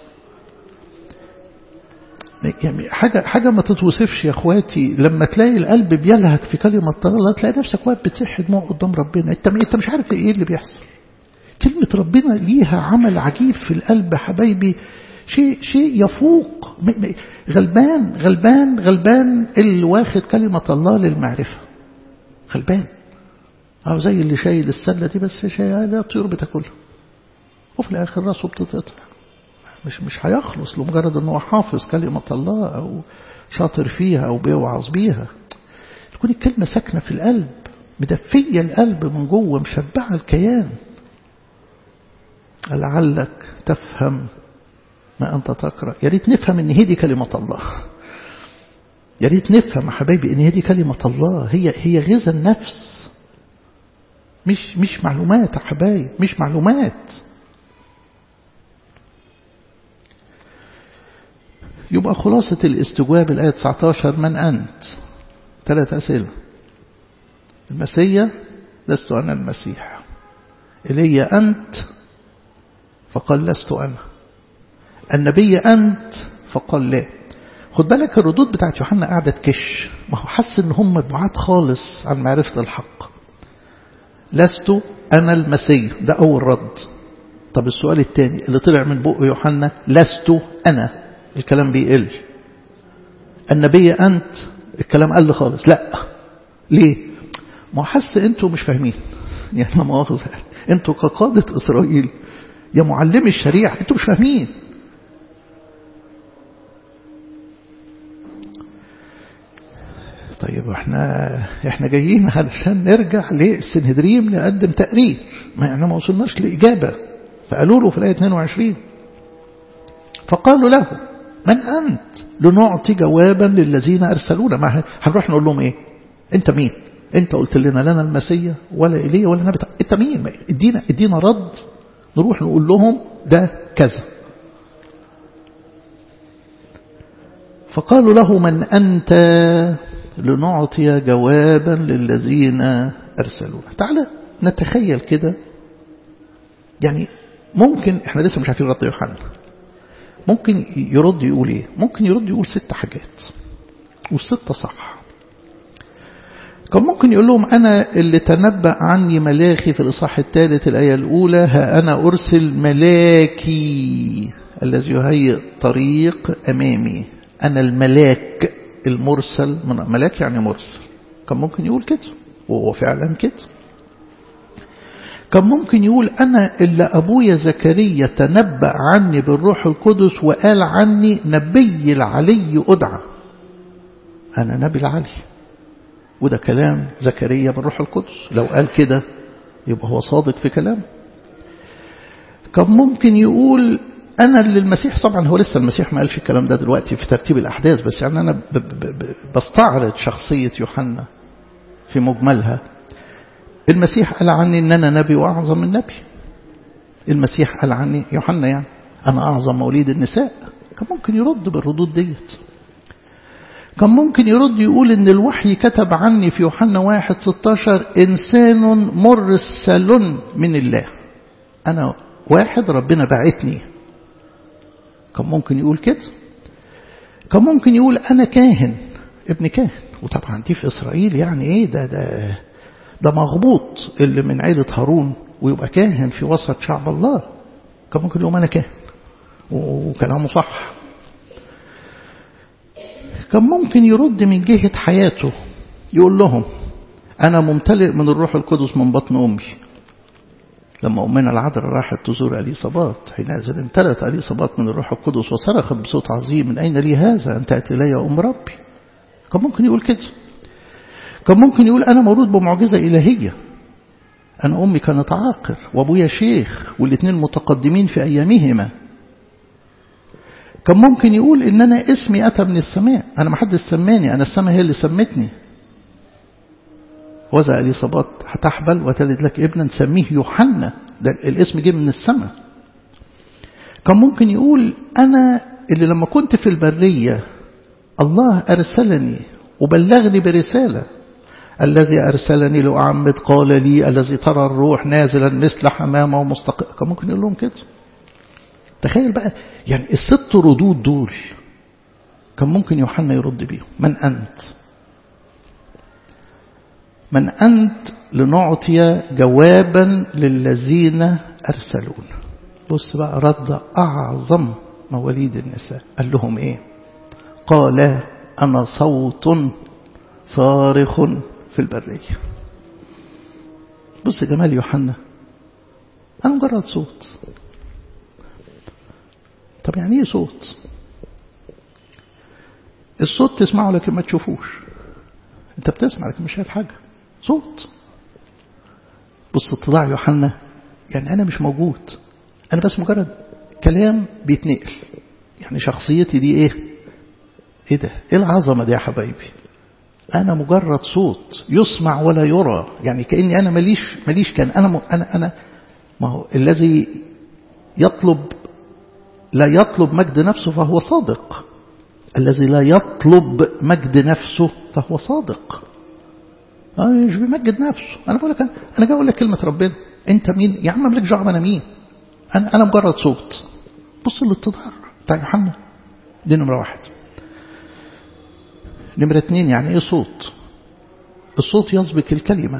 يعني حاجة حاجة ما تتوصفش يا اخواتي لما تلاقي القلب بيلهك في كلمة الله تلاقي نفسك واقف بتصح دموع قدام ربنا انت انت مش عارف ايه اللي بيحصل كلمة ربنا ليها عمل عجيب في القلب حبايبي شيء شيء يفوق غلبان غلبان غلبان اللي واخد كلمة الله للمعرفة غلبان أو زي اللي شايل السلة دي بس شايل الطيور بتاكلها وفي الآخر راسه بتتقطع مش مش هيخلص لمجرد أنه حافظ كلمة الله أو شاطر فيها أو بيوعظ بيها تكون الكلمة ساكنة في القلب مدفية القلب من جوه مشبعة الكيان لعلك تفهم ما أنت تقرأ يا ريت نفهم إن هي دي كلمة الله يا ريت نفهم يا حبايبي إن هي دي كلمة الله هي هي غذا النفس مش مش معلومات يا حبايب مش معلومات يبقى خلاصة الاستجواب الآية 19 من أنت ثلاث أسئلة المسيح لست أنا المسيح إلي أنت فقال لست أنا النبي أنت فقال لا خد بالك الردود بتاعت يوحنا قاعدة تكش ما هو حس ان هم بعاد خالص عن معرفة الحق لست أنا المسيح ده أول رد طب السؤال الثاني اللي طلع من بق يوحنا لست أنا الكلام بيقل النبي أنت الكلام قل خالص لا ليه ما حس انتوا مش فاهمين يعني ما مؤاخذة انتوا كقادة إسرائيل يا معلمي الشريعة انتوا مش فاهمين طيب احنا احنا جايين علشان نرجع للسنهدريم نقدم تقرير ما احنا ما وصلناش لإجابة فقالوا له في الآية 22 فقالوا له من أنت لنعطي جوابا للذين أرسلونا ما هنروح نقول لهم إيه أنت مين أنت قلت لنا لنا المسيا ولا إليه ولا نبي أنت مين ادينا ادينا رد نروح نقول لهم ده كذا فقالوا له من أنت لنعطي جوابا للذين أرسلونا تعالى نتخيل كده يعني ممكن احنا لسه مش عارفين رد يوحنا ممكن يرد يقول ايه ممكن يرد يقول ست حاجات والستة صح كان ممكن يقول لهم أنا اللي تنبأ عني ملاخي في الإصحاح الثالث الآية الأولى ها أنا أرسل ملاكي الذي يهيئ طريق أمامي أنا الملاك المرسل من ملاك يعني مرسل كان ممكن يقول كده وهو فعلا كده كان ممكن يقول أنا اللي أبويا زكريا تنبأ عني بالروح القدس وقال عني نبي العلي أدعى أنا نبي العلي وده كلام زكريا بالروح القدس لو قال كده يبقى هو صادق في كلامه كان ممكن يقول أنا اللي المسيح طبعا هو لسه المسيح ما قالش الكلام ده دلوقتي في ترتيب الأحداث بس يعني أنا بستعرض شخصية يوحنا في مجملها المسيح قال عني ان انا نبي واعظم من نبي المسيح قال عني يوحنا يعني انا اعظم مواليد النساء كان ممكن يرد بالردود ديت كان ممكن يرد يقول ان الوحي كتب عني في يوحنا واحد 16 انسان مرسل من الله انا واحد ربنا بعتني كان ممكن يقول كده كان ممكن يقول انا كاهن ابن كاهن وطبعا دي في اسرائيل يعني ايه ده ده ده مغبوط اللي من عيلة هارون ويبقى كاهن في وسط شعب الله كان ممكن يقول أنا كاهن وكلامه صح كان ممكن يرد من جهة حياته يقول لهم أنا ممتلئ من الروح القدس من بطن أمي لما أمنا العذراء راحت تزور أليصابات حينئذ امتلأت أليصابات من الروح القدس وصرخت بصوت عظيم من أين لي هذا أن تأتي إلي أم ربي كان ممكن يقول كده كان ممكن يقول أنا مولود بمعجزة إلهية أنا أمي كانت عاقر وأبويا شيخ والاثنين متقدمين في أيامهما كان ممكن يقول إن أنا اسمي أتى من السماء أنا ما حد سماني أنا السماء هي اللي سمتني وذا أليصابات هتحبل وتلد لك ابنا سميه يوحنا ده الاسم جه من السماء كان ممكن يقول أنا اللي لما كنت في البرية الله أرسلني وبلغني برسالة الذي أرسلني لأعمد قال لي الذي ترى الروح نازلا مثل حمامة ومستقر كان ممكن يقول لهم كده تخيل بقى يعني الست ردود دول كان ممكن يوحنا يرد بيهم من أنت من أنت لنعطي جوابا للذين أرسلون بص بقى رد أعظم مواليد النساء قال لهم إيه قال أنا صوت صارخ في البرية بص جمال يوحنا أنا مجرد صوت طب يعني ايه صوت الصوت تسمعه لكن ما تشوفوش انت بتسمع لكن مش شايف حاجة صوت بص اتضاع يوحنا يعني أنا مش موجود أنا بس مجرد كلام بيتنقل يعني شخصيتي دي ايه ايه ده ايه العظمة دي يا حبايبي انا مجرد صوت يسمع ولا يرى يعني كأني انا ماليش ماليش كان انا م... انا انا ما هو الذي يطلب لا يطلب مجد نفسه فهو صادق الذي لا يطلب مجد نفسه فهو صادق أنا مش بيمجد نفسه أنا بقول لك أنا, أنا جاي أقول لك كلمة ربنا أنت مين يا عم مالك دعوة أنا مين أنا أنا مجرد صوت بص للاتضاع بتاع يوحنا دي نمرة واحد نمرة اتنين يعني ايه صوت الصوت يسبق الكلمة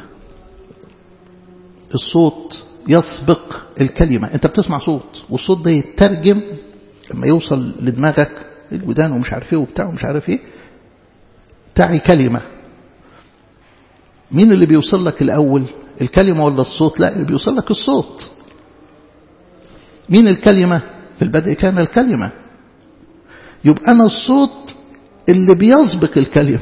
الصوت يسبق الكلمة انت بتسمع صوت والصوت ده يترجم لما يوصل لدماغك الودان ومش عارف ايه وبتاع ومش عارف ايه تعي كلمة مين اللي بيوصل لك الأول الكلمة ولا الصوت لا اللي بيوصل لك الصوت مين الكلمة في البدء كان الكلمة يبقى أنا الصوت اللي بيسبق الكلمة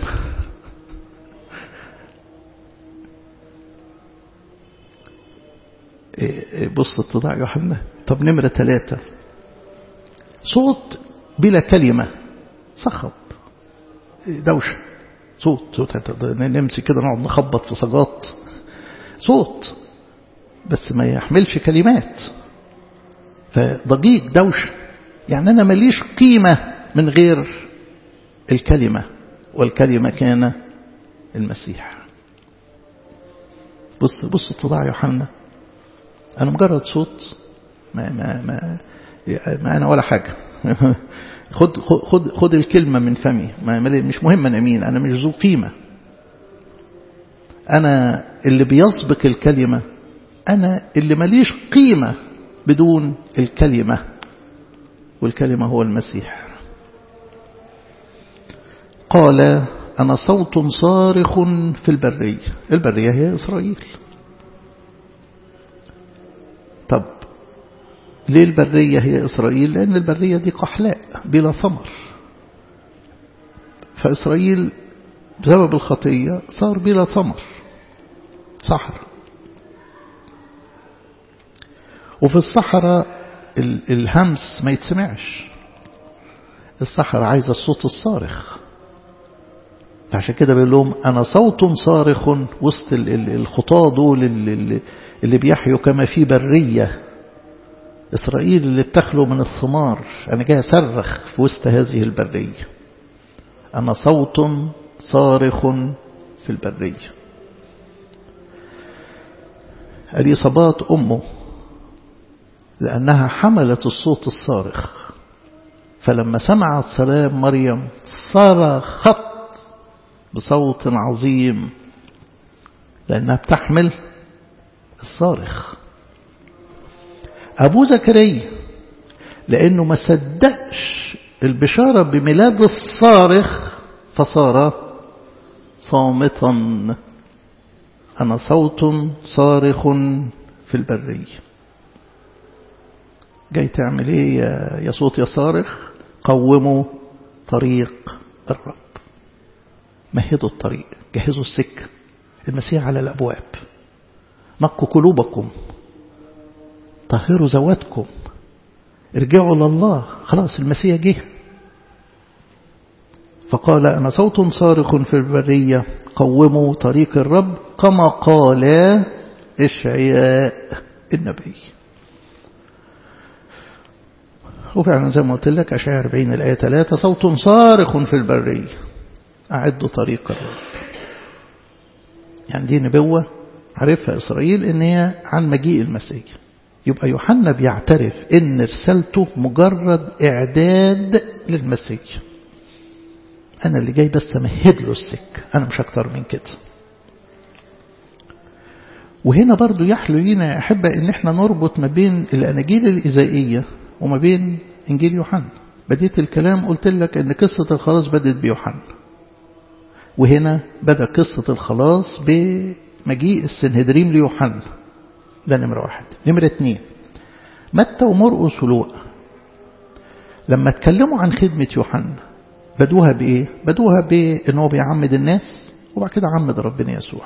بص اتضاع يوحنا طب نمرة ثلاثة صوت بلا كلمة صخب دوشة صوت صوت نمسك كده نقعد نخبط في صاجات صوت بس ما يحملش كلمات فضجيج دوشة يعني أنا ماليش قيمة من غير الكلمة والكلمة كان المسيح بص بص اتضاع يوحنا أنا مجرد صوت ما ما ما, ما أنا ولا حاجة خد خد خد الكلمة من فمي ما مش مهم أنا مين أنا مش ذو قيمة أنا اللي بيسبق الكلمة أنا اللي ماليش قيمة بدون الكلمة والكلمة هو المسيح قال أنا صوت صارخ في البرية البرية هي إسرائيل طب ليه البرية هي إسرائيل لأن البرية دي قحلاء بلا ثمر فإسرائيل بسبب الخطية صار بلا ثمر صحراء وفي الصحراء الهمس ما يتسمعش الصحراء عايزة الصوت الصارخ فعشان كده بيقول لهم أنا صوت صارخ وسط الخطاة دول اللي بيحيوا كما في برية إسرائيل اللي بتخلو من الثمار أنا جاي أصرخ في وسط هذه البرية أنا صوت صارخ في البرية أليصابات أمه لأنها حملت الصوت الصارخ فلما سمعت سلام مريم صرخت بصوت عظيم لأنها بتحمل الصارخ أبو زكريا لأنه ما صدقش البشارة بميلاد الصارخ فصار صامتا أنا صوت صارخ في البرية جاي تعمل ايه يا صوت يا صارخ قوموا طريق الرب مهدوا الطريق جهزوا السكة المسيح على الأبواب نقوا قلوبكم طهروا زواتكم ارجعوا لله خلاص المسيح جه فقال أنا صوت صارخ في البرية قوموا طريق الرب كما قال إشعياء النبي وفعلا زي ما قلت لك أشعياء 40 الآية 3 صوت صارخ في البرية أعدوا طريق الرب يعني دي نبوة عرفها إسرائيل إن هي عن مجيء المسيح يبقى يوحنا بيعترف إن رسالته مجرد إعداد للمسيح أنا اللي جاي بس أمهد له السكة أنا مش أكتر من كده وهنا برضو يحلو لينا يا أحبة إن احنا نربط ما بين الأناجيل الإزائية وما بين إنجيل يوحنا بديت الكلام قلت لك إن قصة الخلاص بدت بيوحنا وهنا بدأ قصة الخلاص بمجيء السنهدريم ليوحنا ده نمرة واحد نمرة اتنين متى ومرقس ولوقا لما اتكلموا عن خدمة يوحنا بدوها بإيه؟ بدوها بإن هو بيعمد الناس وبعد كده عمد ربنا يسوع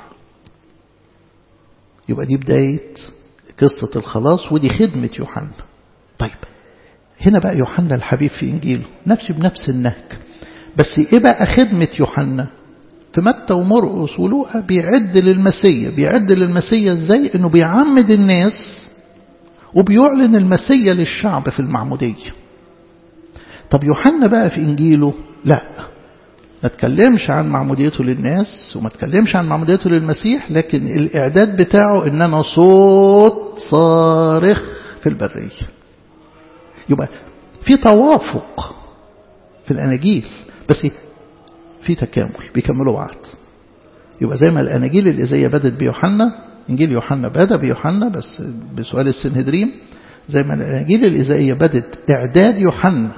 يبقى دي بداية قصة الخلاص ودي خدمة يوحنا طيب هنا بقى يوحنا الحبيب في إنجيله نفسه بنفس النهج بس إيه بقى خدمة يوحنا في متى ومرقس ولوقا بيعد للمسيا بيعد للمسيا ازاي انه بيعمد الناس وبيعلن المسيا للشعب في المعمودية طب يوحنا بقى في إنجيله لا ما تكلمش عن معموديته للناس وما تكلمش عن معموديته للمسيح لكن الإعداد بتاعه إن أنا صوت صارخ في البرية يبقى في توافق في الأناجيل بس في تكامل بيكملوا بعض يبقى زي ما الأناجيل الإزية بدت بيوحنا إنجيل يوحنا بدأ بيوحنا بس بسؤال السنهدريم زي ما الأناجيل الإزائية بدت إعداد يوحنا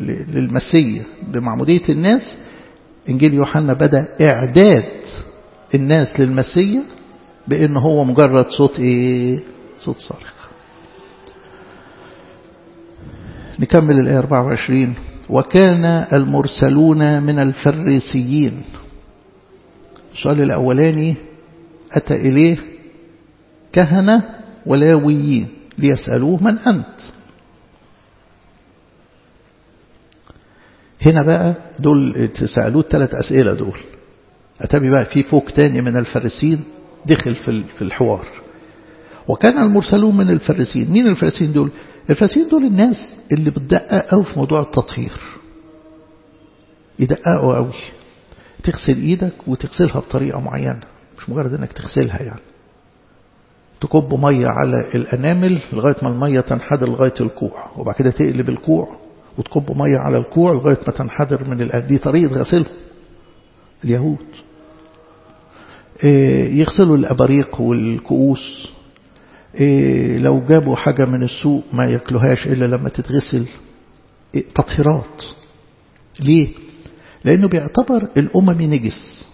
للمسيح بمعمودية الناس إنجيل يوحنا بدأ إعداد الناس للمسيح بأن هو مجرد صوت إيه صوت صارخ نكمل الآية 24 وكان المرسلون من الفريسيين السؤال الأولاني أتى إليه كهنة ولاويين ليسألوه من أنت هنا بقى دول تسألوه الثلاث أسئلة دول أتبي بقى في فوق تاني من الفريسين دخل في الحوار وكان المرسلون من الفريسين مين الفريسين دول الفريسين دول الناس اللي بتدقق قوي في موضوع التطهير يدققوا قوي تغسل ايدك وتغسلها بطريقة معينة مش مجرد انك تغسلها يعني تكب مية على الأنامل لغاية ما المية تنحدر لغاية الكوع وبعد كده تقلب الكوع وتكب مية على الكوع لغاية ما تنحدر من الأنامل دي طريقة غسلهم اليهود يغسلوا الأباريق والكؤوس لو جابوا حاجة من السوق ما ياكلوهاش إلا لما تتغسل تطهيرات ليه؟ لأنه بيعتبر الأممي نجس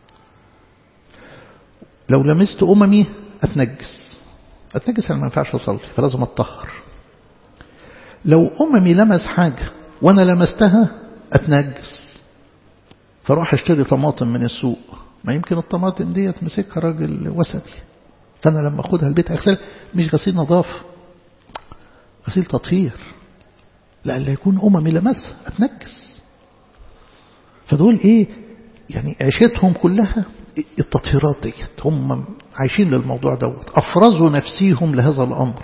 لو لمست أممي أتنجس أتنجس أنا ما ينفعش أصلي فلازم أتطهر لو أممي لمس حاجة وأنا لمستها أتنجس فروح أشتري طماطم من السوق ما يمكن الطماطم دي مسكها راجل وثني فأنا لما أخدها البيت أغسلها مش غسيل نظافة غسيل تطهير لألا يكون أممي لمسها أتنجس فدول إيه يعني عيشتهم كلها التطهيرات ديت هم عايشين للموضوع دوت أفرزوا نفسيهم لهذا الأمر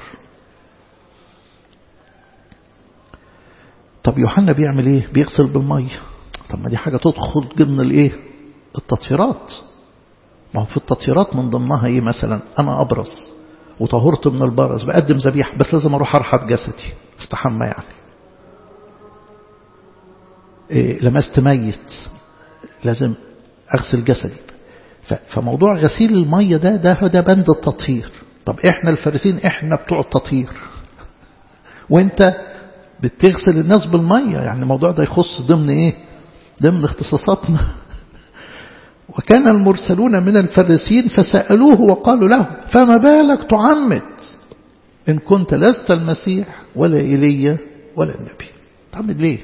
طب يوحنا بيعمل ايه بيغسل بالمية طب ما دي حاجة تدخل ضمن الايه التطهيرات ما هو في التطهيرات من ضمنها ايه مثلا انا ابرص وطهرت من البرص بقدم ذبيحة بس لازم اروح ارحب جسدي استحمى يعني إيه لمست ميت لازم اغسل جسدي فموضوع غسيل المية ده ده ده بند التطهير طب احنا الفارسين احنا بتوع التطهير وانت بتغسل الناس بالمية يعني الموضوع ده يخص ضمن ايه ضمن اختصاصاتنا وكان المرسلون من الفريسين فسألوه وقالوا له فما بالك تعمد إن كنت لست المسيح ولا إيليا ولا النبي تعمد ليه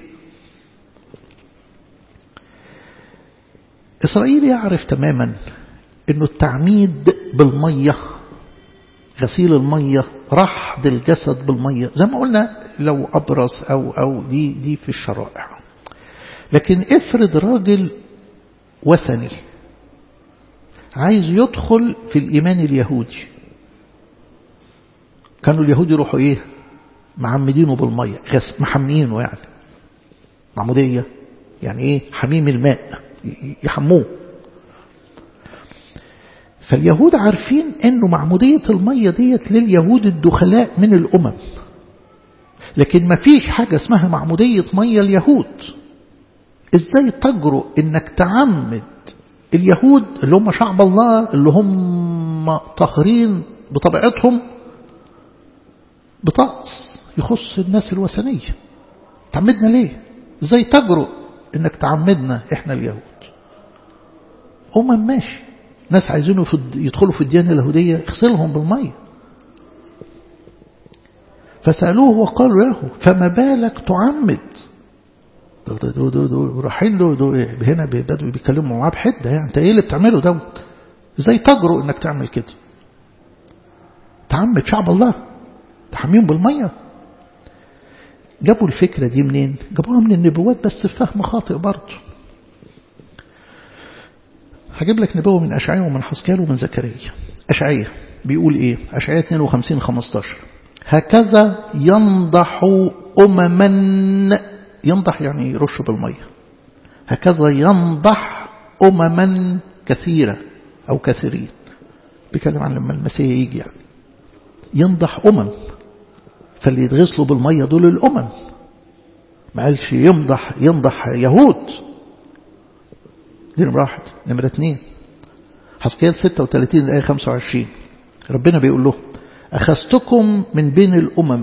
إسرائيل يعرف تماما أنه التعميد بالمية غسيل المية رحض الجسد بالمية زي ما قلنا لو أبرص أو, أو دي, دي في الشرائع لكن افرض راجل وثني عايز يدخل في الإيمان اليهودي كانوا اليهود يروحوا إيه معمدينه بالمية غس محمينه يعني معمودية يعني إيه حميم الماء يحموه فاليهود عارفين انه معمودية المية ديت لليهود الدخلاء من الامم لكن ما فيش حاجة اسمها معمودية مية اليهود ازاي تجرؤ انك تعمد اليهود اللي هم شعب الله اللي هم طاهرين بطبيعتهم بطقس يخص الناس الوثنية تعمدنا ليه ازاي تجرؤ انك تعمدنا احنا اليهود هم ماشي ناس عايزينه يدخلوا في الديانة اليهودية اغسلهم بالمية فسألوه وقالوا له فما بالك تعمد دول دول دول رايحين له هنا بدوا بيتكلموا معاه بحده يعني انت ايه اللي بتعمله دوت ازاي تجرؤ انك تعمل كده تعمد شعب الله تحميهم بالميه جابوا الفكرة دي منين جابوها من النبوات بس فهم خاطئ برضه هجيب لك نبوة من أشعية ومن حسكال ومن زكريا أشعية بيقول إيه أشعية 52 15 هكذا ينضح أمما ينضح يعني يرش بالمية هكذا ينضح أمما كثيرة أو كثيرين بيكلم عن لما المسيح يجي يعني ينضح أمم فاللي يتغسلوا بالمية دول الأمم ما قالش يمضح ينضح يهود دي نمرة واحد نمرة اثنين حسكيال 36 الآية 25 ربنا بيقول له أخذتكم من بين الأمم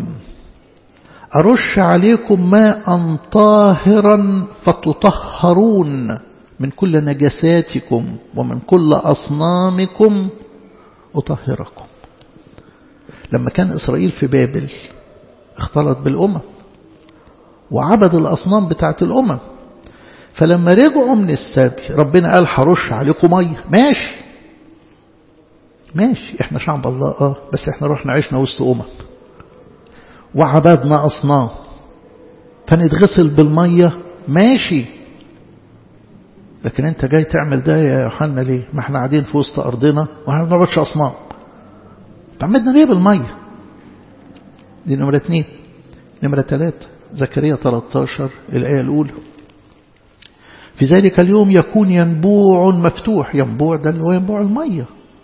أرش عليكم ماء طاهرا فتطهرون من كل نجساتكم ومن كل أصنامكم أطهركم لما كان إسرائيل في بابل اختلط بالأمم وعبد الأصنام بتاعت الأمم فلما رجعوا من السبي ربنا قال حرش عليكم مية ماشي ماشي احنا شعب الله اه بس احنا رحنا عشنا وسط أمم وعبدنا أصنام فنتغسل بالمية ماشي لكن انت جاي تعمل ده يا يوحنا ليه ما احنا قاعدين في وسط أرضنا واحنا ما بنعبدش أصنام تعمدنا ليه بالمية دي نمرة اتنين نمرة ثلاثة زكريا 13 الآية الأولى في ذلك اليوم يكون ينبوع مفتوح ينبوع ده اللي هو ينبوع المية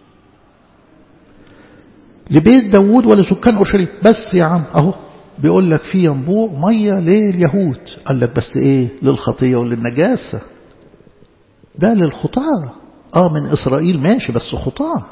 لبيت داوود ولسكان أورشليم بس يا عم أهو بيقول لك في ينبوع مية لليهود قال لك بس إيه للخطية وللنجاسة ده للخطاة آه من إسرائيل ماشي بس خطاة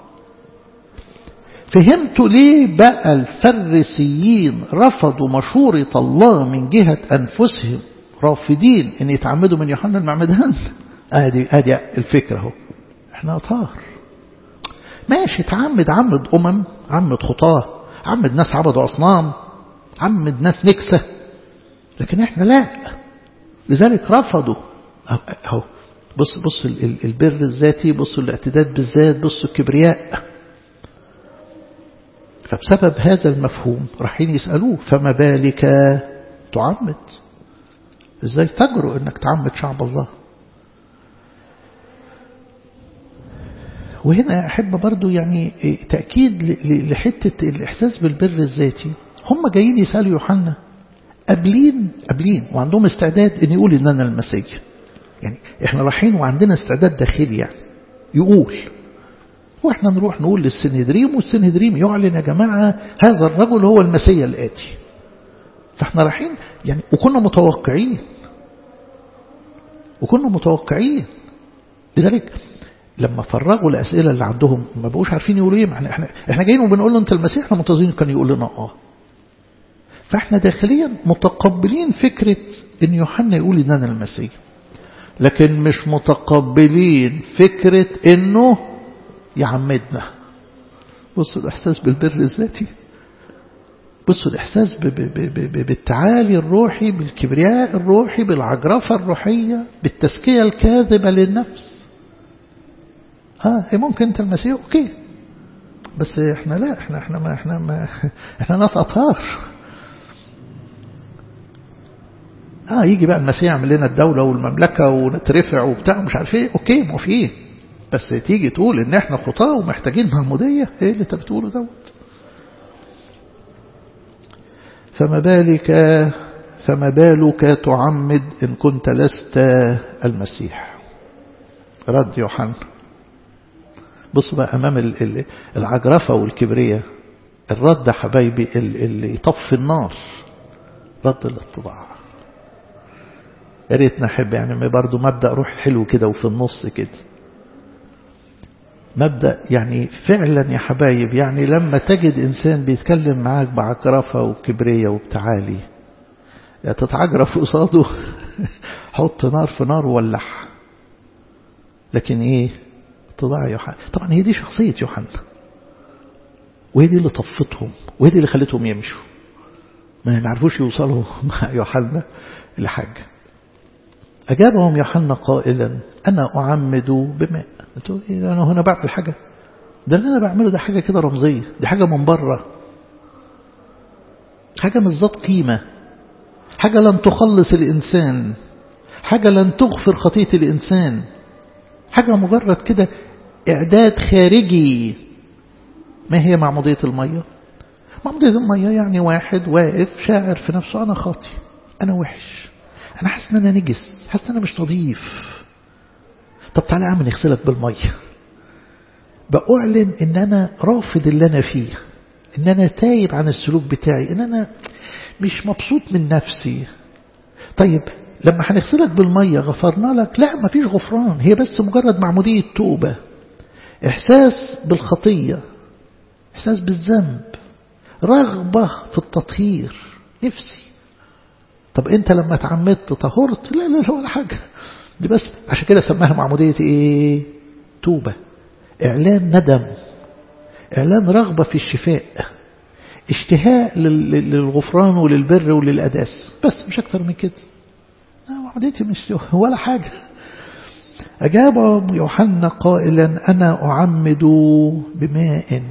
فهمتوا ليه بقى الفريسيين رفضوا مشورة الله من جهة أنفسهم رافضين أن يتعمدوا من يوحنا المعمدان ادي ادي الفكرة اهو احنا طار ماشي تعمد عمد أمم عمد خطاة عمد ناس عبدوا أصنام عمد ناس نكسة لكن احنا لا لذلك رفضوا اهو بص بص البر الذاتي بص الاعتداد بالذات بص الكبرياء فبسبب هذا المفهوم رايحين يسألوه فما بالك تعمد ازاي تجرؤ انك تعمد شعب الله وهنا أحب برضو يعني تأكيد لحتة الإحساس بالبر الذاتي هم جايين يسألوا يوحنا قابلين قابلين وعندهم استعداد ان يقول ان انا المسيح يعني احنا رايحين وعندنا استعداد داخلي يعني يقول واحنا نروح نقول للسنهدريم والسنهدريم يعلن يا جماعة هذا الرجل هو المسيح الآتي فاحنا رايحين يعني وكنا متوقعين وكنا متوقعين لذلك لما فرغوا الأسئلة اللي عندهم ما بقوش عارفين يقولوا ايه احنا, احنا, احنا جايين وبنقول له انت المسيح احنا منتظرين كان يقول لنا اه فاحنا داخليا متقبلين فكرة ان يوحنا يقول ان انا المسيح لكن مش متقبلين فكرة انه يعمدنا بصوا الإحساس بالبر الذاتي بصوا الإحساس ب ب ب بالتعالي الروحي بالكبرياء الروحي بالعجرفة الروحية بالتزكية الكاذبة للنفس ها هي ممكن انت المسيح اوكي بس احنا لا احنا احنا ما احنا ما احنا ناس اطهار اه يجي بقى المسيح يعمل لنا الدولة والمملكة ونترفع وبتاع مش عارف ايه اوكي موافقين بس تيجي تقول ان احنا خطاة ومحتاجين معمودية ايه اللي انت بتقوله دوت فما بالك فما بالك تعمد ان كنت لست المسيح رد يوحنا بص بقى امام العجرفة والكبرية الرد حبايبي اللي يطفي النار رد الاتضاع يا ريت نحب يعني برضه مبدأ روح حلو كده وفي النص كده مبدأ يعني فعلا يا حبايب يعني لما تجد إنسان بيتكلم معاك بعجرفة وكبرية وبتعالي يا تتعجرف قصاده حط نار في نار وولعها لكن ايه اتضاع يوحنا طبعا هي دي شخصية يوحنا وهي دي اللي طفتهم وهي دي اللي خلتهم يمشوا ما يعرفوش يوصلوا مع يوحنا لحاجة أجابهم يوحنا قائلا أنا أعمد بماء تقول إيه أنا هنا بعمل حاجة ده اللي أنا بعمله ده حاجة كده رمزية دي حاجة من بره حاجة مش ذات قيمة حاجة لن تخلص الإنسان حاجة لن تغفر خطية الإنسان حاجة مجرد كده إعداد خارجي ما هي معمودية المية معمودية المية يعني واحد واقف شاعر في نفسه أنا خاطي أنا وحش أنا حاسس إن أنا نجس حاسس إن أنا مش نظيف طب تعالى أعمل نغسلك بالمية بأعلن إن أنا رافض اللي أنا فيه إن أنا تايب عن السلوك بتاعي إن أنا مش مبسوط من نفسي طيب لما هنغسلك بالمية غفرنا لك لا مفيش غفران هي بس مجرد معمودية توبة إحساس بالخطية إحساس بالذنب رغبة في التطهير نفسي طب أنت لما تعمدت طهرت لا لا لا ولا حاجة دي بس عشان كده سماها معمودية ايه توبة اعلان ندم اعلان رغبة في الشفاء اشتهاء للغفران وللبر وللأداس بس مش أكتر من كده معموديتي مش ولا حاجة أجاب يوحنا قائلا أنا أعمد بماء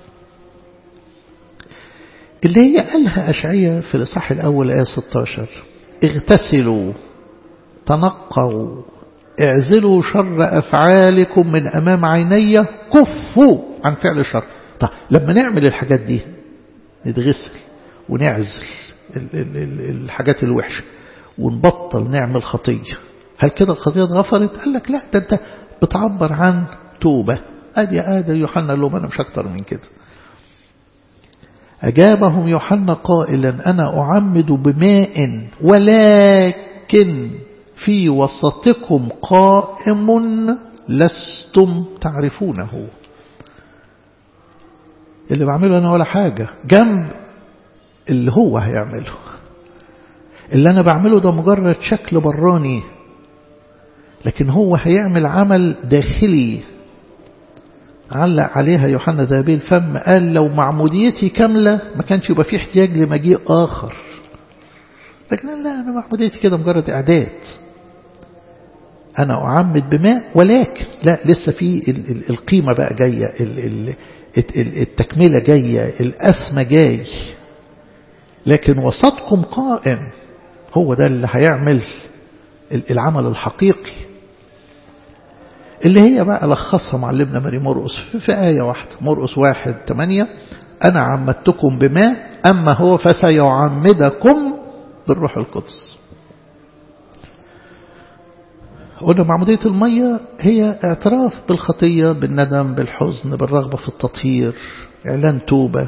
اللي هي قالها أشعية في الإصحاح الأول آية 16 اغتسلوا تنقوا اعزلوا شر أفعالكم من أمام عيني كفوا عن فعل الشر طيب لما نعمل الحاجات دي نتغسل ونعزل الحاجات الوحشة ونبطل نعمل خطية هل كده الخطية اتغفرت قال لك لا ده انت بتعبر عن توبة ادي ادي يوحنا قال لهم انا مش اكتر من كده أجابهم يوحنا قائلا أنا أعمد بماء ولكن في وسطكم قائم لستم تعرفونه اللي بعمله أنا ولا حاجة جنب اللي هو هيعمله اللي أنا بعمله ده مجرد شكل براني لكن هو هيعمل عمل داخلي علق عليها يوحنا ذهبي الفم قال لو معموديتي كاملة ما كانش يبقى في احتياج لمجيء آخر لكن لا أنا معموديتي كده مجرد إعداد أنا أعمد بماء ولكن لا لسه في القيمة بقى جاية التكملة جاية الأثمة جاي لكن وسطكم قائم هو ده اللي هيعمل العمل الحقيقي اللي هي بقى لخصها معلمنا ماري مرقس في آية واحدة مرقس واحد تمانية أنا عمدتكم بماء أما هو فسيعمدكم بالروح القدس قلنا معمودية المية هي اعتراف بالخطية بالندم بالحزن بالرغبة في التطهير إعلان توبة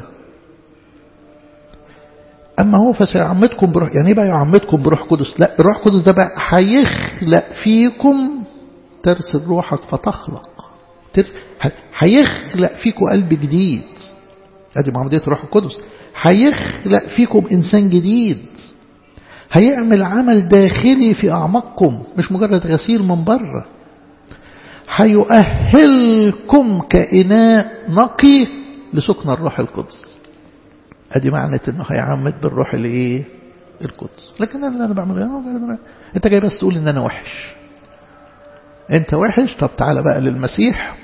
أما هو فسيعمدكم بروح يعني ايه بقى يعمدكم بروح قدس لا الروح القدس ده بقى هيخلق فيكم ترسل روحك فتخلق هيخلق فيكم قلب جديد ادي معمودية الروح القدس هيخلق فيكم إنسان جديد هيعمل عمل داخلي في أعماقكم مش مجرد غسيل من بره هيؤهلكم كإناء نقي لسكن الروح القدس ادي معنى انه هيعمد بالروح الايه القدس لكن اللي انا بعمله انت جاي بس تقول ان انا وحش انت وحش طب تعالى بقى للمسيح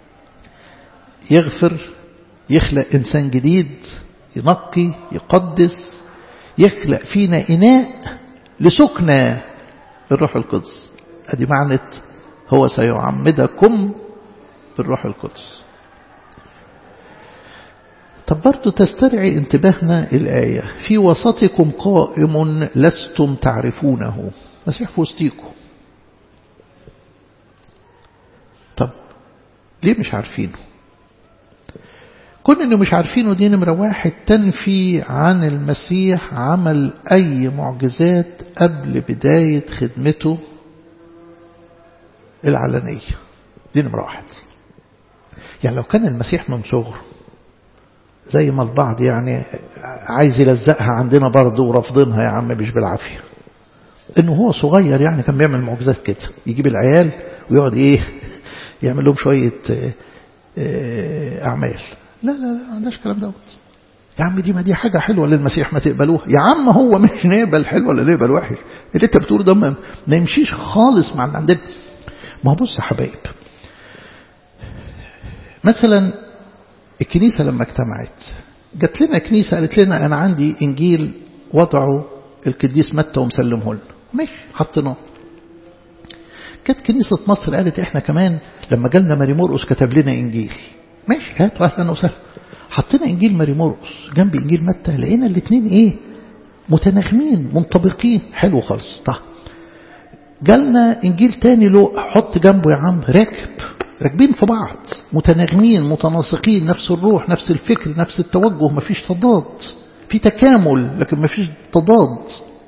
يغفر يخلق انسان جديد ينقي يقدس يخلق فينا اناء لسكنى الروح القدس ادي معنى هو سيعمدكم بالروح القدس طب برضو تسترعي انتباهنا الآية في وسطكم قائم لستم تعرفونه مسيح في وسطيكم طب ليه مش عارفينه كون انه مش عارفينه دي نمرة واحد تنفي عن المسيح عمل اي معجزات قبل بداية خدمته العلنية دي نمرة واحد يعني لو كان المسيح من صغره زي ما البعض يعني عايز يلزقها عندنا برضه ورافضينها يا عم مش بالعافية انه هو صغير يعني كان بيعمل معجزات كده يجيب العيال ويقعد ايه يعمل لهم شوية اعمال لا لا لا ما عندناش الكلام دوت يا عم دي ما دي حاجة حلوة للمسيح ما تقبلوها يا عم هو مش نقبل حلو ولا نقبل وحش اللي انت بتقول ده ما يمشيش خالص مع عندنا ما هو بص يا حبايب مثلا الكنيسة لما اجتمعت جات لنا كنيسة قالت لنا أنا عندي إنجيل وضعه القديس متى ومسلمه لنا ماشي حطيناه كانت كنيسة مصر قالت إحنا كمان لما جالنا ماري مرقس كتب لنا إنجيل ماشي هات أهلا وسهلا حطينا إنجيل ماري مرقس جنب إنجيل متى لقينا الاثنين إيه متناغمين منطبقين حلو خالص طيب جالنا إنجيل تاني له حط جنبه يا عم راكب راكبين في بعض متناغمين متناسقين نفس الروح نفس الفكر نفس التوجه مفيش تضاد في تكامل لكن مفيش تضاد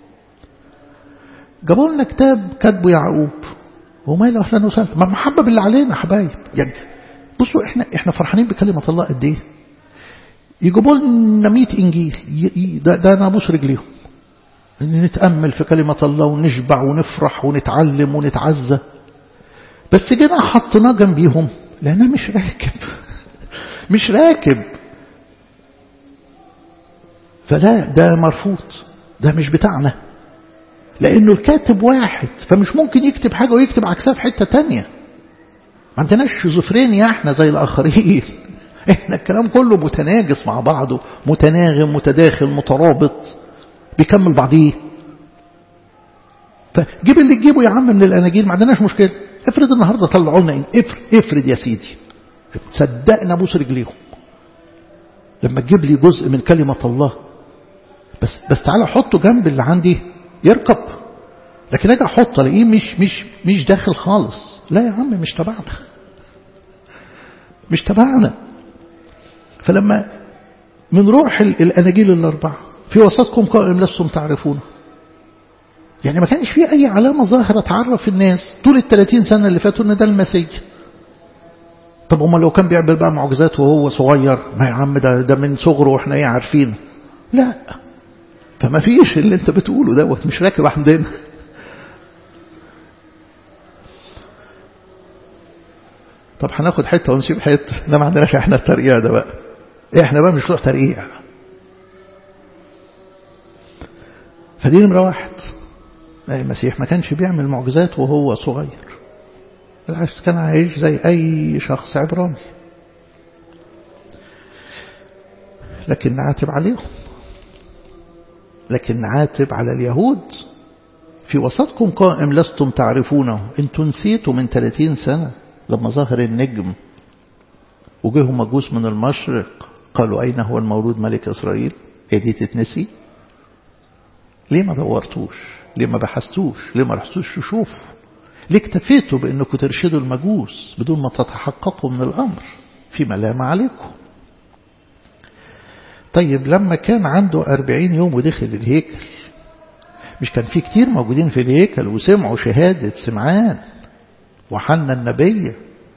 جابوا لنا كتاب كاتبه يعقوب وماله اهلا وسهلا ما محبب اللي علينا حبايب يعني بصوا احنا احنا فرحانين بكلمه الله قد ايه يجيبوا لنا 100 انجيل ده, ده ناموس رجليهم نتأمل في كلمة الله ونشبع ونفرح ونتعلم ونتعزى بس جينا حطيناه جنبيهم لأنه مش راكب مش راكب فلا ده مرفوض ده مش بتاعنا لأنه الكاتب واحد فمش ممكن يكتب حاجة ويكتب عكسها في حتة تانية ما عندناش شيزوفرينيا احنا زي الآخرين احنا الكلام كله متناجس مع بعضه متناغم متداخل مترابط بيكمل بعضيه فجيب اللي تجيبه يا عم من الاناجيل ما عندناش مشكله افرض النهارده طلعوا لنا افرض افرض يا سيدي صدقنا ابوس رجليهم لما تجيب لي جزء من كلمه الله بس بس تعالى حطه جنب اللي عندي يركب لكن اجي احط الاقيه مش مش مش داخل خالص لا يا عم مش تبعنا مش تبعنا فلما من روح الاناجيل الاربعه في وسطكم قائم لستم تعرفونه يعني ما كانش في أي علامة ظاهرة تعرف الناس طول الثلاثين سنة اللي فاتوا إن ده المسيح طب أما لو كان بيعمل بقى معجزات وهو صغير ما يا عم ده, ده من صغره وإحنا إيه عارفين لا فما فيش اللي أنت بتقوله دوت مش راكب عندنا طب هناخد حتة ونسيب حتة لا ما عندناش احنا الترقيع ده بقى احنا بقى مش بتوع ترقيع فدي نمرة واحد المسيح ما كانش بيعمل معجزات وهو صغير بالعكس كان عايش زي أي شخص عبراني لكن نعاتب عليهم لكن نعاتب على اليهود في وسطكم قائم لستم تعرفونه انتوا نسيتوا من 30 سنة لما ظهر النجم وجيهم مجوس من المشرق قالوا أين هو المولود ملك إسرائيل هي دي تتنسي ليه ما دورتوش ليه ما بحثتوش ليه ما رحتوش تشوفوا ليه اكتفيتوا بأنكم ترشدوا المجوس بدون ما تتحققوا من الأمر في ملامة عليكم طيب لما كان عنده أربعين يوم ودخل الهيكل مش كان في كتير موجودين في الهيكل وسمعوا شهادة سمعان وحنا النبية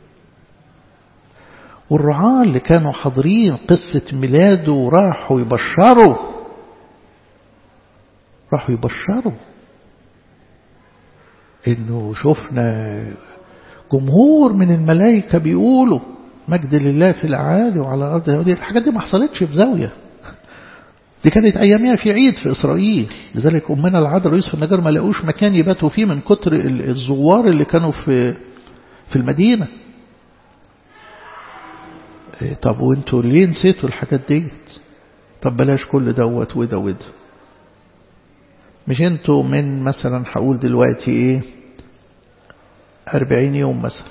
والرعاة اللي كانوا حاضرين قصة ميلاده وراحوا يبشروا راحوا يبشروا انه شفنا جمهور من الملائكة بيقولوا مجد لله في الأعالي وعلى الأرض دي الحاجات دي ما حصلتش في زاوية دي كانت أيامها في عيد في إسرائيل لذلك أمنا العذراء ويوسف النجار ما لقوش مكان يباتوا فيه من كتر الزوار اللي كانوا في في المدينة طب وانتوا ليه نسيتوا الحاجات ديت طب بلاش كل دوت وده وده مش انتوا من مثلا هقول دلوقتي ايه أربعين يوم مثلا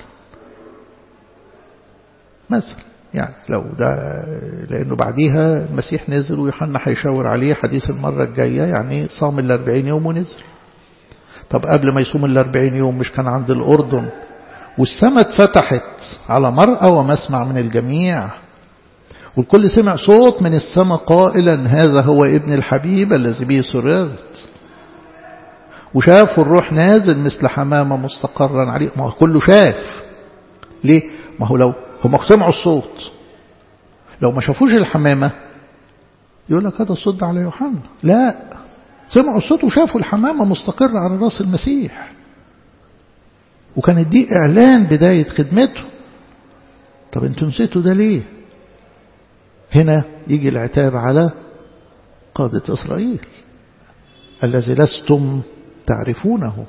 مثلا يعني لو ده لأنه بعديها المسيح نزل ويوحنا هيشاور عليه حديث المرة الجاية يعني صام الأربعين يوم ونزل طب قبل ما يصوم الأربعين يوم مش كان عند الأردن والسماء اتفتحت على مرأة ومسمع من الجميع والكل سمع صوت من السماء قائلا هذا هو ابن الحبيب الذي به سررت وشافوا الروح نازل مثل حمامة مستقرا عليه ما هو كله شاف ليه ما هو لو هم سمعوا الصوت لو ما شافوش الحمامة يقول لك هذا الصوت ده على يوحنا لا سمعوا الصوت وشافوا الحمامة مستقرة على راس المسيح وكانت دي إعلان بداية خدمته طب انتوا نسيتوا ده ليه هنا يجي العتاب على قادة إسرائيل الذي لستم تعرفونه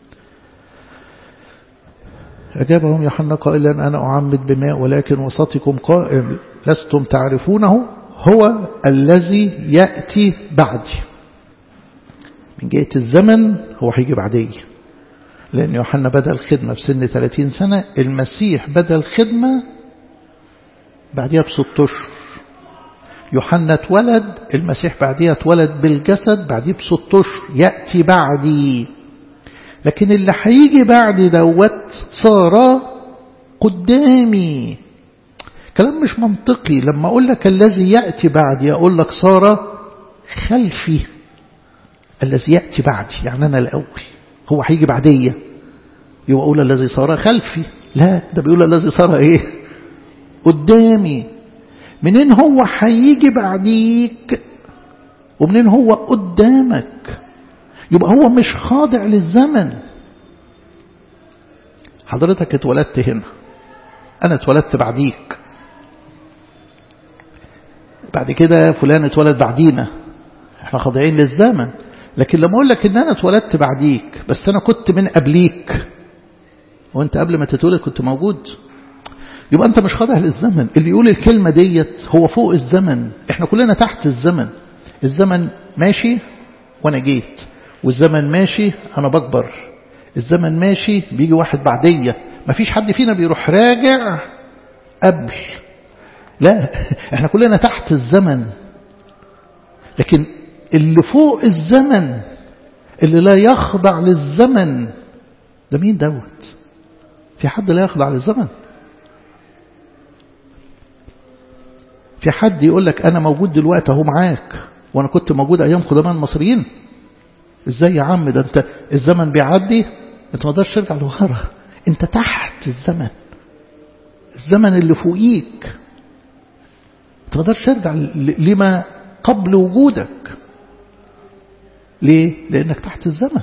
أجابهم يوحنا قائلا أنا أعمد بماء ولكن وسطكم قائم لستم تعرفونه هو الذي يأتي بعدي من جهة الزمن هو هيجي بعدي لأن يوحنا بدأ الخدمة في سن 30 سنة المسيح بدأ الخدمة بعدها بست أشهر يوحنا اتولد المسيح بعديها اتولد بالجسد بعديه بست أشهر يأتي بعدي لكن اللي هيجي بعد دوت صار قدامي كلام مش منطقي لما أقول لك الذي يأتي بعدي أقول لك صار خلفي الذي يأتي بعدي يعني أنا الأول هو هيجي بعدية يبقى أقول الذي صار خلفي لا ده بيقول الذي صار إيه قدامي منين هو هيجي بعديك ومنين هو قدامك يبقى هو مش خاضع للزمن حضرتك اتولدت هنا أنا اتولدت بعديك بعد كده فلان اتولد بعدينا احنا خاضعين للزمن لكن لما اقول لك ان انا اتولدت بعديك بس انا كنت من قبليك وانت قبل ما تتولد كنت موجود يبقى انت مش خاضع للزمن اللي يقول الكلمة ديت هو فوق الزمن احنا كلنا تحت الزمن الزمن ماشي وانا جيت والزمن ماشي انا بكبر الزمن ماشي بيجي واحد بعدية مفيش حد فينا بيروح راجع قبل لا احنا كلنا تحت الزمن لكن اللي فوق الزمن اللي لا يخضع للزمن ده مين دوت في حد لا يخضع للزمن في حد يقول لك أنا موجود دلوقتي أهو معاك وأنا كنت موجود أيام قدماء المصريين إزاي يا عم ده أنت الزمن بيعدي أنت ما تقدرش ترجع لورا أنت تحت الزمن الزمن اللي فوقيك أنت ما تقدرش ترجع لما قبل وجودك ليه؟ لأنك تحت الزمن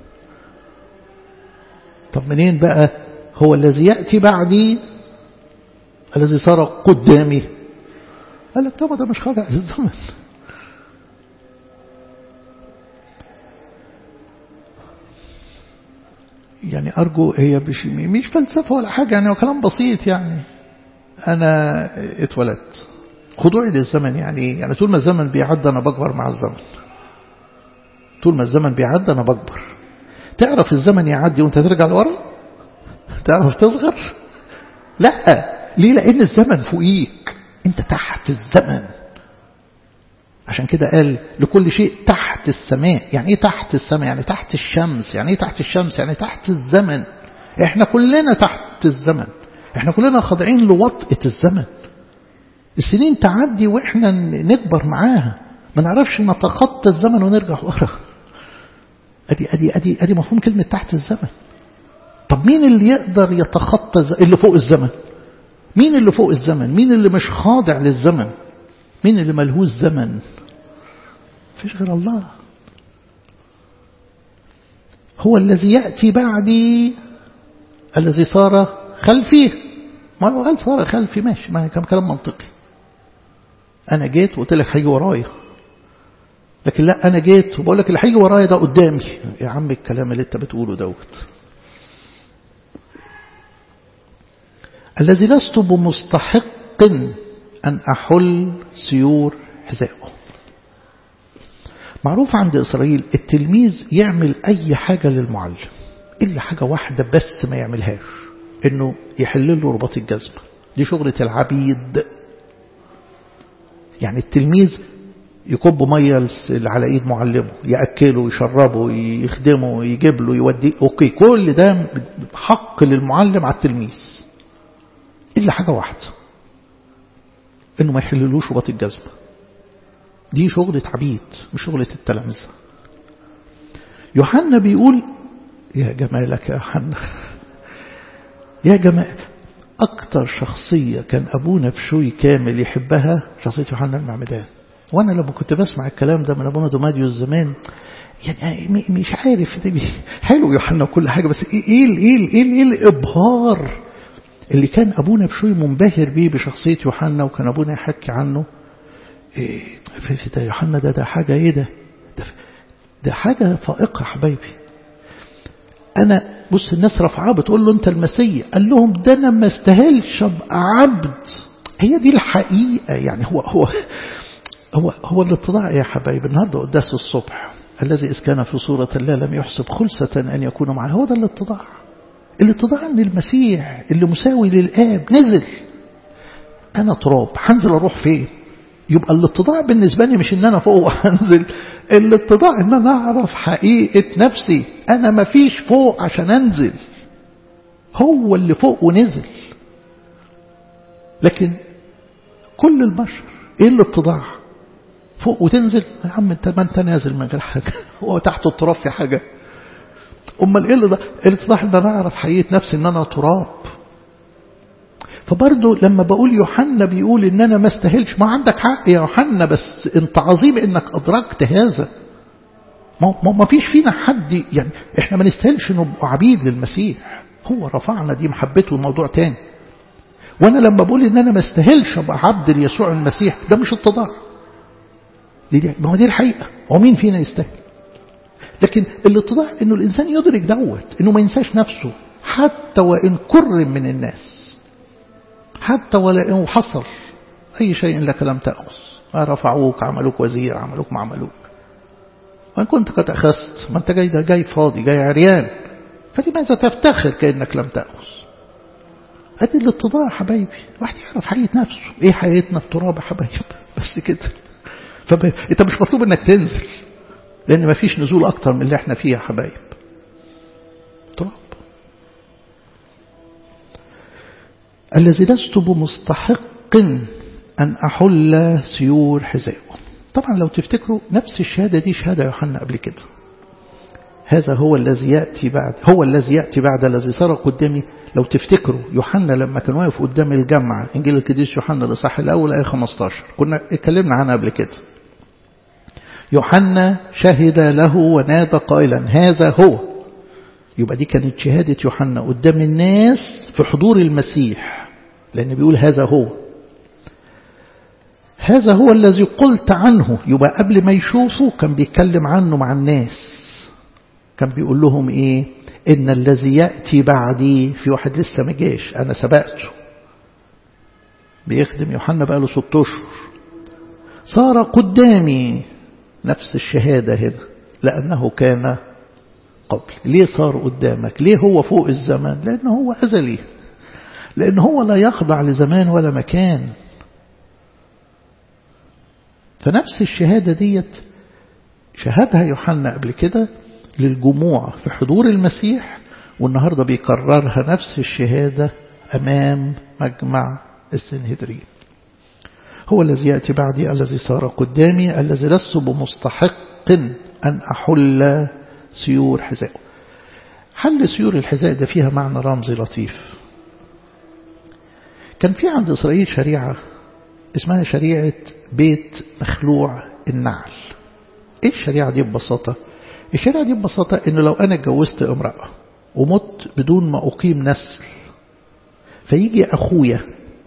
طب منين بقى هو الذي يأتي بعدي الذي صار قدامي قال لك طبعا ده مش خاضع للزمن يعني أرجو هي مش, مش فلسفة ولا حاجة يعني كلام بسيط يعني أنا اتولدت خضوعي للزمن يعني يعني طول ما الزمن بيعدي أنا بكبر مع الزمن طول ما الزمن بيعدي أنا بكبر تعرف الزمن يعدي وانت ترجع لورا تعرف تصغر لا ليه لأن الزمن فوقيك انت تحت الزمن عشان كده قال لكل شيء تحت السماء يعني ايه تحت السماء يعني تحت الشمس يعني ايه تحت الشمس يعني تحت الزمن احنا كلنا تحت الزمن احنا كلنا خاضعين لوطئة الزمن السنين تعدي واحنا نكبر معاها ما نعرفش نتخطى الزمن ونرجع ورا ادي ادي ادي ادي مفهوم كلمه تحت الزمن طب مين اللي يقدر يتخطى اللي فوق الزمن مين اللي فوق الزمن مين اللي مش خاضع للزمن مين اللي ملهوش زمن فيش غير الله هو الذي يأتي بعدي الذي صار خلفي ما هو قال صار خلفي ماشي ما كان كلام منطقي أنا جيت وقلت لك هيجي ورايا لكن لا أنا جيت وبقول لك اللي هيجي ورايا ده قدامي يا عم الكلام اللي أنت بتقوله دوت الذي لست بمستحق أن أحل سيور حذائه معروف عند إسرائيل التلميذ يعمل أي حاجة للمعلم إلا حاجة واحدة بس ما يعملهاش إنه يحل له رباط الجزمة دي شغلة العبيد يعني التلميذ يكب مية على ايد معلمه يأكله يشربه يخدمه يجيب له يوديه اوكي كل ده حق للمعلم على التلميذ إلا حاجة واحدة إنه ما يحللوش رباط الجزمة دي شغلة عبيد مش شغلة التلامذة يوحنا بيقول يا جمالك يا يوحنا يا جمال أكتر شخصية كان أبونا بشوي كامل يحبها شخصية يوحنا المعمدان وأنا لما كنت بسمع الكلام ده من أبونا دوماديوس زمان يعني مش عارف حلو يوحنا وكل حاجة بس إيه إيه إيه إيه, إيه الإبهار اللي كان أبونا بشوي منبهر بيه بشخصية يوحنا وكان أبونا يحكي عنه إيه ده يوحنا ده ده حاجة إيه ده ده, ده حاجة فائقة حبايبي أنا بص الناس رفعاه بتقول له أنت المسيح قال لهم ده أنا ما استاهلش أبقى عبد هي دي الحقيقة يعني هو هو هو هو الاتضاع يا حبايبي النهارده قداس الصبح الذي إذ كان في صورة الله لم يحسب خلصة أن يكون معه هو ده الاتضاع الاتضاع ان المسيح اللي مساوي للآب نزل أنا تراب هنزل أروح فين يبقى الاتضاع بالنسبة لي مش ان أنا فوق وهنزل الاتضاع ان أنا أعرف حقيقة نفسي أنا ما فيش فوق عشان أنزل هو اللي فوق ونزل لكن كل البشر ايه الاتضاع فوق وتنزل يا عم انت ما انت نازل من غير حاجة هو تحت التراب في حاجة امال ايه اللي ده الاتضاح ان انا اعرف حقيقه نفسي ان انا تراب فبرضه لما بقول يوحنا بيقول ان انا ما استاهلش ما عندك حق يا يوحنا بس انت عظيم انك ادركت هذا ما ما فيش فينا حد يعني احنا ما نستاهلش نبقى عبيد للمسيح هو رفعنا دي محبته الموضوع تاني وانا لما بقول ان انا ما استاهلش ابقى عبد ليسوع المسيح ده مش اتضاع دي, دي ما هو دي الحقيقه هو مين فينا يستاهل لكن الاتضاع انه الانسان يدرك دوت انه ما ينساش نفسه حتى وان كرم من الناس حتى ولو حصل اي شيء لك لم تاخذ رفعوك عملوك وزير عملوك ما عملوك وان كنت قد اخذت ما انت جاي ده جاي فاضي جاي عريان فلماذا تفتخر كانك لم تاخذ ادي الاتضاع يا حبايبي الواحد يعرف حقيقه نفسه ايه حقيقتنا في تراب يا حبايبي بس كده فب... انت مش مطلوب انك تنزل لان ما فيش نزول اكتر من اللي احنا فيه يا حبايب تراب الذي لست بمستحق ان احل سيور حذائه طبعا لو تفتكروا نفس الشهاده دي شهاده يوحنا قبل كده هذا هو الذي ياتي بعد هو الذي ياتي بعد الذي صار قدامي لو تفتكروا يوحنا لما كان واقف قدام الجامعة إنجيل القديس يوحنا الإصحاح الأول آية 15 كنا اتكلمنا عنها قبل كده يوحنا شهد له ونادى قائلا هذا هو يبقى دي كانت شهادة يوحنا قدام الناس في حضور المسيح لأن بيقول هذا هو هذا هو الذي قلت عنه يبقى قبل ما يشوفه كان بيتكلم عنه مع الناس كان بيقول لهم ايه إن الذي يأتي بعدي في واحد لسه ما جاش أنا سبقته بيخدم يوحنا بقى له ست أشهر صار قدامي نفس الشهادة هنا لأنه كان قبل ليه صار قدامك ليه هو فوق الزمان لأنه هو أزلي لأنه هو لا يخضع لزمان ولا مكان فنفس الشهادة ديت شهدها يوحنا قبل كده للجموع في حضور المسيح والنهاردة بيكررها نفس الشهادة أمام مجمع السنهدرين هو الذي يأتي بعدي الذي صار قدامي الذي لست بمستحق أن أحل سيور حذائه حل سيور الحذاء ده فيها معنى رمزي لطيف كان في عند إسرائيل شريعة اسمها شريعة بيت مخلوع النعل ايه الشريعة دي ببساطة الشريعة دي ببساطة انه لو انا اتجوزت امرأة ومت بدون ما اقيم نسل فيجي اخويا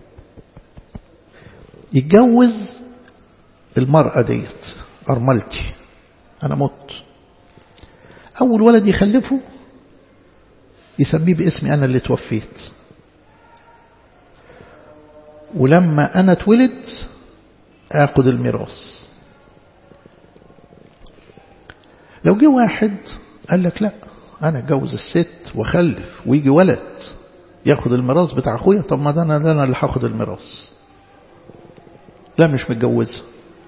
يتجوز المرأة ديت ارملتي انا مت اول ولد يخلفه يسميه باسمي انا اللي توفيت ولما انا اتولد اخد الميراث لو جه واحد قال لك لا انا اتجوز الست واخلف ويجي ولد ياخد الميراث بتاع اخويا طب ما ده انا ده انا اللي هاخد الميراث لا مش متجوزه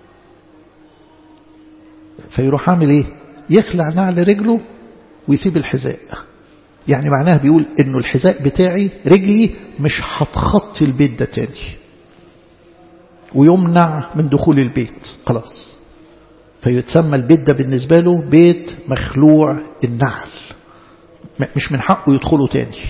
فيروح عامل ايه يخلع نعل رجله ويسيب الحذاء يعني معناها بيقول انه الحذاء بتاعي رجلي مش هتخطي البيت ده تاني ويمنع من دخول البيت خلاص فيتسمى البيت ده بالنسبة له بيت مخلوع النعل مش من حقه يدخله تاني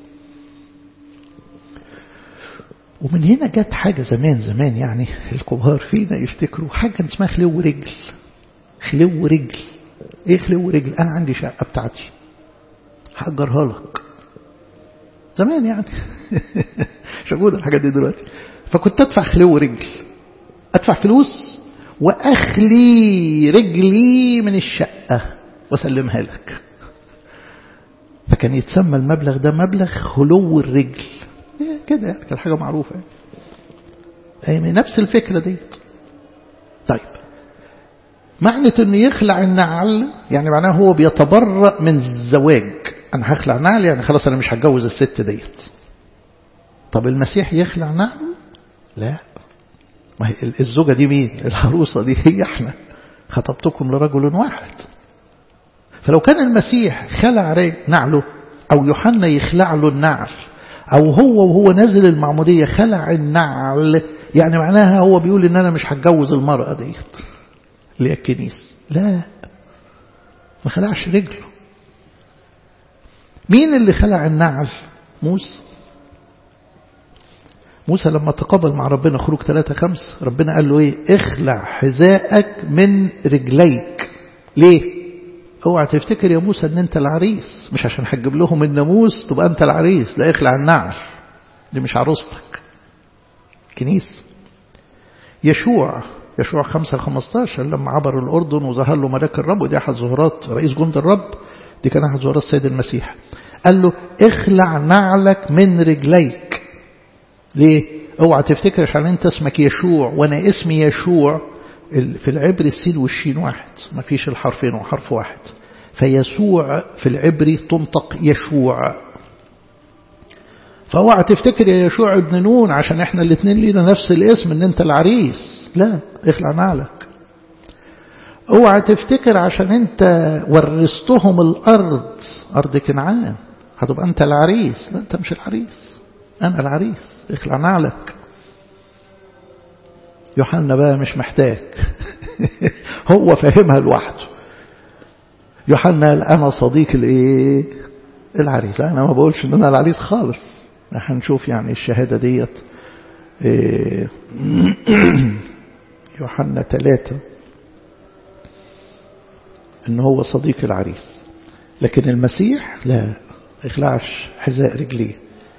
ومن هنا جت حاجة زمان زمان يعني الكبار فينا يفتكروا حاجة اسمها خلو رجل خلو رجل ايه خلو رجل انا عندي شقة بتاعتي هأجرها لك زمان يعني مش هقول الحاجات دي دلوقتي فكنت ادفع خلو رجل ادفع فلوس واخلي رجلي من الشقة واسلمها لك فكان يتسمى المبلغ ده مبلغ خلو الرجل كده يعني كانت حاجة معروفة يعني نفس الفكرة ديت طيب معنى انه يخلع النعل يعني معناه هو بيتبرأ من الزواج انا هخلع نعل يعني خلاص انا مش هتجوز الست ديت طب المسيح يخلع نعل لا ما هي الزوجة دي مين العروسة دي هي احنا خطبتكم لرجل واحد فلو كان المسيح خلع نعله او يوحنا يخلع له النعل او هو وهو نازل المعمودية خلع النعل يعني معناها هو بيقول ان انا مش هتجوز المرأة ديت اللي هي الكنيس لا ما خلعش رجله مين اللي خلع النعل موسى موسى لما تقابل مع ربنا خروج ثلاثة خمس ربنا قال له ايه اخلع حذاءك من رجليك ليه اوعى تفتكر يا موسى ان انت العريس مش عشان هتجيب لهم الناموس تبقى انت العريس لا اخلع النعل دي مش عروستك كنيسة يشوع يشوع خمسة خمستاشر لما عبر الأردن وظهر له ملاك الرب ودي أحد ظهورات رئيس جند الرب دي كان أحد ظهورات السيد المسيح قال له اخلع نعلك من رجليك ليه اوعى تفتكر عشان انت اسمك يشوع وانا اسمي يشوع في العبري السين والشين واحد ما فيش الحرفين وحرف واحد فيسوع في العبري تنطق يشوع فاوعى تفتكر يا يشوع ابن نون عشان احنا الاثنين لينا نفس الاسم ان انت العريس لا اخلع نعلك اوعى تفتكر عشان انت ورثتهم الارض ارض كنعان هتبقى انت العريس لا انت مش العريس انا العريس اخلع نعلك يوحنا بقى مش محتاج هو فاهمها لوحده يوحنا قال انا صديق الايه العريس انا ما بقولش ان انا العريس خالص هنشوف يعني الشهاده ديت إيه يوحنا ثلاثة ان هو صديق العريس لكن المسيح لا اخلعش حذاء رجليه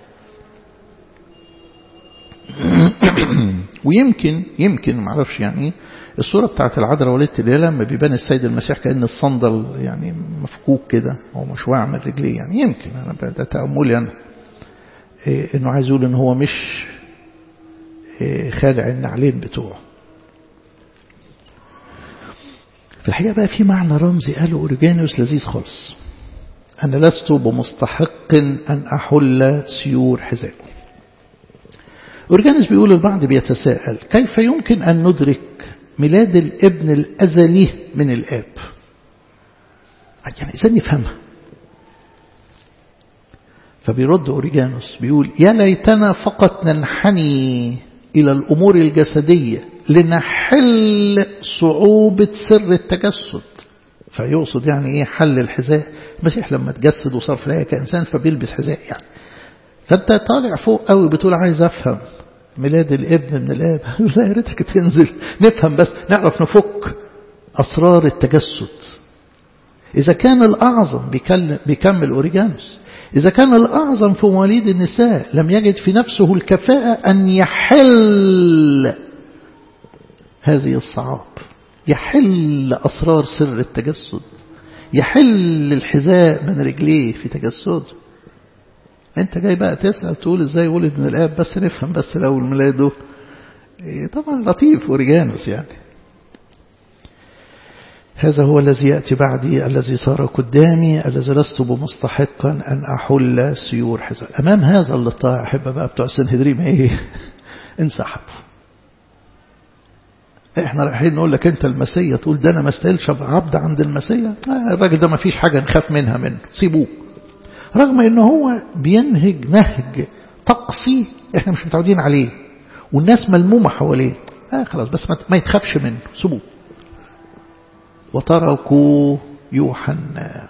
ويمكن يمكن ما اعرفش يعني الصورة بتاعت العذراء وليدة الليلة لما بيبان السيد المسيح كأن الصندل يعني مفكوك كده هو مش واقع من رجليه يعني يمكن أنا ده تأملي أنا إيه إنه عايز يقول إن هو مش إيه خادع النعلين بتوعه في الحقيقة بقى في معنى رمزي قاله أوريجانيوس لذيذ خالص أنا لست بمستحق أن أحل سيور حذائه أورجانيس بيقول البعض بيتساءل كيف يمكن أن ندرك ميلاد الابن الأزلي من الآب يعني إذا نفهمها فبيرد أوريجانوس بيقول يا ليتنا فقط ننحني إلى الأمور الجسدية لنحل صعوبة سر التجسد فيقصد يعني إيه حل الحذاء المسيح لما تجسد وصار في الآية كإنسان فبيلبس حذاء يعني فأنت طالع فوق قوي بتقول عايز أفهم ميلاد الابن من الآب لا يا ريتك تنزل نفهم بس نعرف نفك أسرار التجسد إذا كان الأعظم بيكمل أوريجانوس إذا كان الأعظم في مواليد النساء لم يجد في نفسه الكفاءة أن يحل هذه الصعاب يحل أسرار سر التجسد يحل الحذاء من رجليه في تجسده انت جاي بقى تسأل تقول ازاي ولد من الآب بس نفهم بس الأول ميلاده طبعا لطيف أوريجانوس يعني هذا هو الذي يأتي بعدي الذي صار قدامي الذي لست بمستحقا أن أحل سيور حزن أمام هذا اللي طاع أحب بقى بتوع السنهدريم إيه انسحبوا احنا رايحين نقول لك انت المسيا تقول ده انا ما استاهلش ابقى عبد عند المسيا الراجل ده ما فيش حاجه نخاف منها منه سيبوه رغم ان هو بينهج نهج طقسي احنا مش متعودين عليه والناس ملمومه حواليه آه خلاص بس ما يتخافش منه سيبوه وتركوا يوحنا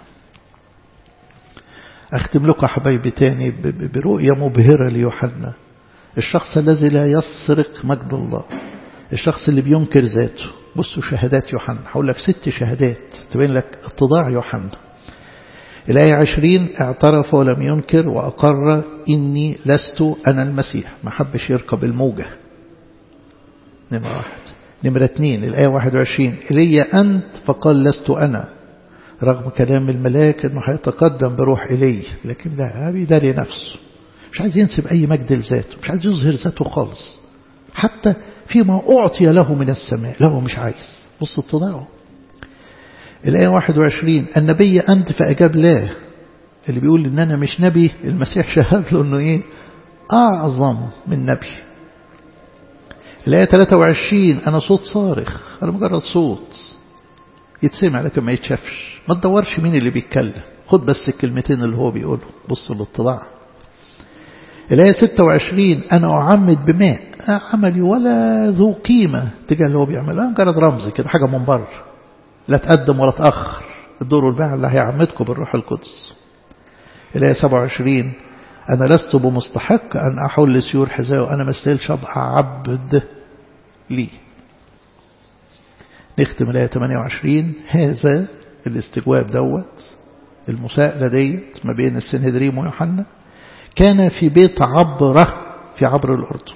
أختم لكم حبايبي تاني برؤية مبهرة ليوحنا الشخص الذي لا يسرق مجد الله الشخص اللي بينكر ذاته بصوا شهادات يوحنا هقول لك ست شهادات تبين لك اتضاع يوحنا الآية عشرين اعترف ولم ينكر وأقر إني لست أنا المسيح ما حبش يركب الموجة نمرة واحد نمرة اثنين الآية 21 إلي أنت فقال لست أنا رغم كلام الملاك أنه هيتقدم بروح إلي لكن لا ده لنفسه مش عايز ينسب أي مجد لذاته مش عايز يظهر ذاته خالص حتى فيما أعطي له من السماء له مش عايز بص اتضاعه الآية 21 النبي أنت فأجاب لا اللي بيقول إن أنا مش نبي المسيح شهد له أنه إيه أعظم من نبي الآية 23 أنا صوت صارخ أنا مجرد صوت يتسمع لكن ما يتشافش ما تدورش مين اللي بيتكلم خد بس الكلمتين اللي هو بيقوله بصوا للطلاع الآية 26 أنا أعمد بماء عملي ولا ذو قيمة تجاه اللي هو بيعملها مجرد رمز كده حاجة من بره لا تقدم ولا تأخر الدور والباع اللي هيعمدكم بالروح القدس الآية 27 أنا لست بمستحق أن أحل سيور حذاء وأنا ما استاهلش أبقى عبد لي نختم الآية 28 هذا الاستجواب دوت المساءلة ديت ما بين السنهدريم ويوحنا كان في بيت عبرة في عبر الأردن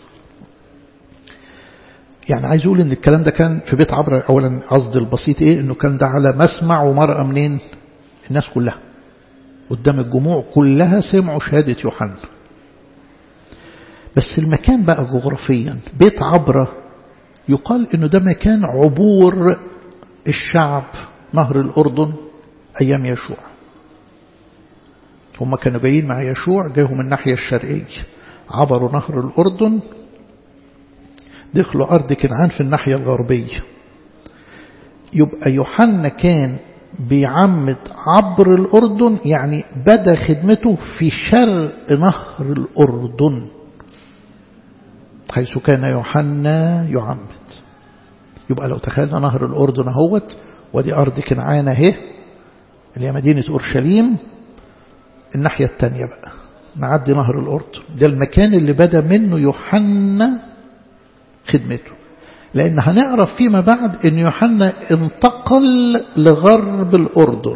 يعني عايز أقول إن الكلام ده كان في بيت عبرة أولا قصد البسيط إيه إنه كان ده على مسمع ومرأة منين الناس كلها قدام الجموع كلها سمعوا شهادة يوحنا بس المكان بقى جغرافيا بيت عبرة يقال إنه ده مكان عبور الشعب نهر الأردن أيام يشوع هم كانوا جايين مع يشوع جايهم من الناحية الشرقية عبروا نهر الأردن دخلوا أرض كنعان في الناحية الغربية يبقى يوحنا كان بيعمد عبر الأردن يعني بدأ خدمته في شرق نهر الأردن حيث كان يوحنا يعمد يبقى لو تخيلنا نهر الأردن اهوت ودي أرض كنعان اهي اللي هي مدينة أورشليم الناحية التانية بقى نعدي نهر الأردن ده المكان اللي بدأ منه يوحنا خدمته لأن هنعرف فيما بعد أن يوحنا انتقل لغرب الأردن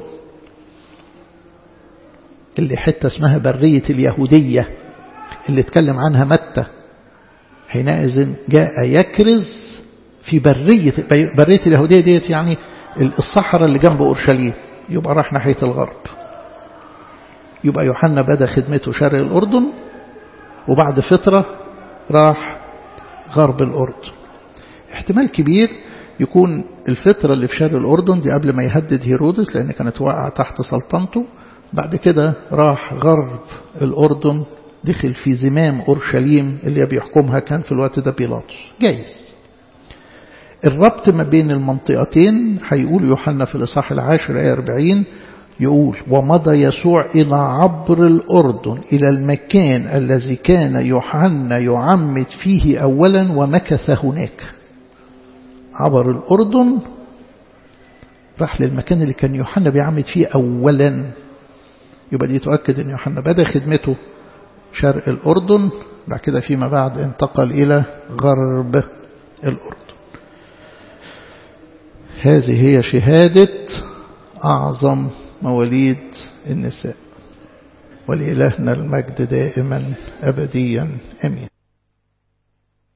اللي حتة اسمها برية اليهودية اللي اتكلم عنها متى حينئذ جاء يكرز في برية برية اليهودية ديت يعني الصحراء اللي جنب أورشليم يبقى راح ناحية الغرب يبقى يوحنا بدأ خدمته شرق الأردن وبعد فترة راح غرب الأردن احتمال كبير يكون الفترة اللي في شرق الأردن دي قبل ما يهدد هيرودس لأن كانت واقعة تحت سلطنته بعد كده راح غرب الأردن دخل في زمام أورشليم اللي بيحكمها كان في الوقت ده بيلاطس جايز الربط ما بين المنطقتين هيقول يوحنا في الإصحاح العاشر آية 40 يقول ومضى يسوع إلى عبر الأردن إلى المكان الذي كان يوحنا يعمد فيه أولا ومكث هناك عبر الأردن راح للمكان اللي كان يوحنا بيعمد فيه أولا يبقى دي تؤكد أن يوحنا بدأ خدمته شرق الأردن بعد كده فيما بعد انتقل إلى غرب الأردن هذه هي شهادة أعظم مواليد النساء ولإلهنا المجد دائما أبديا أمين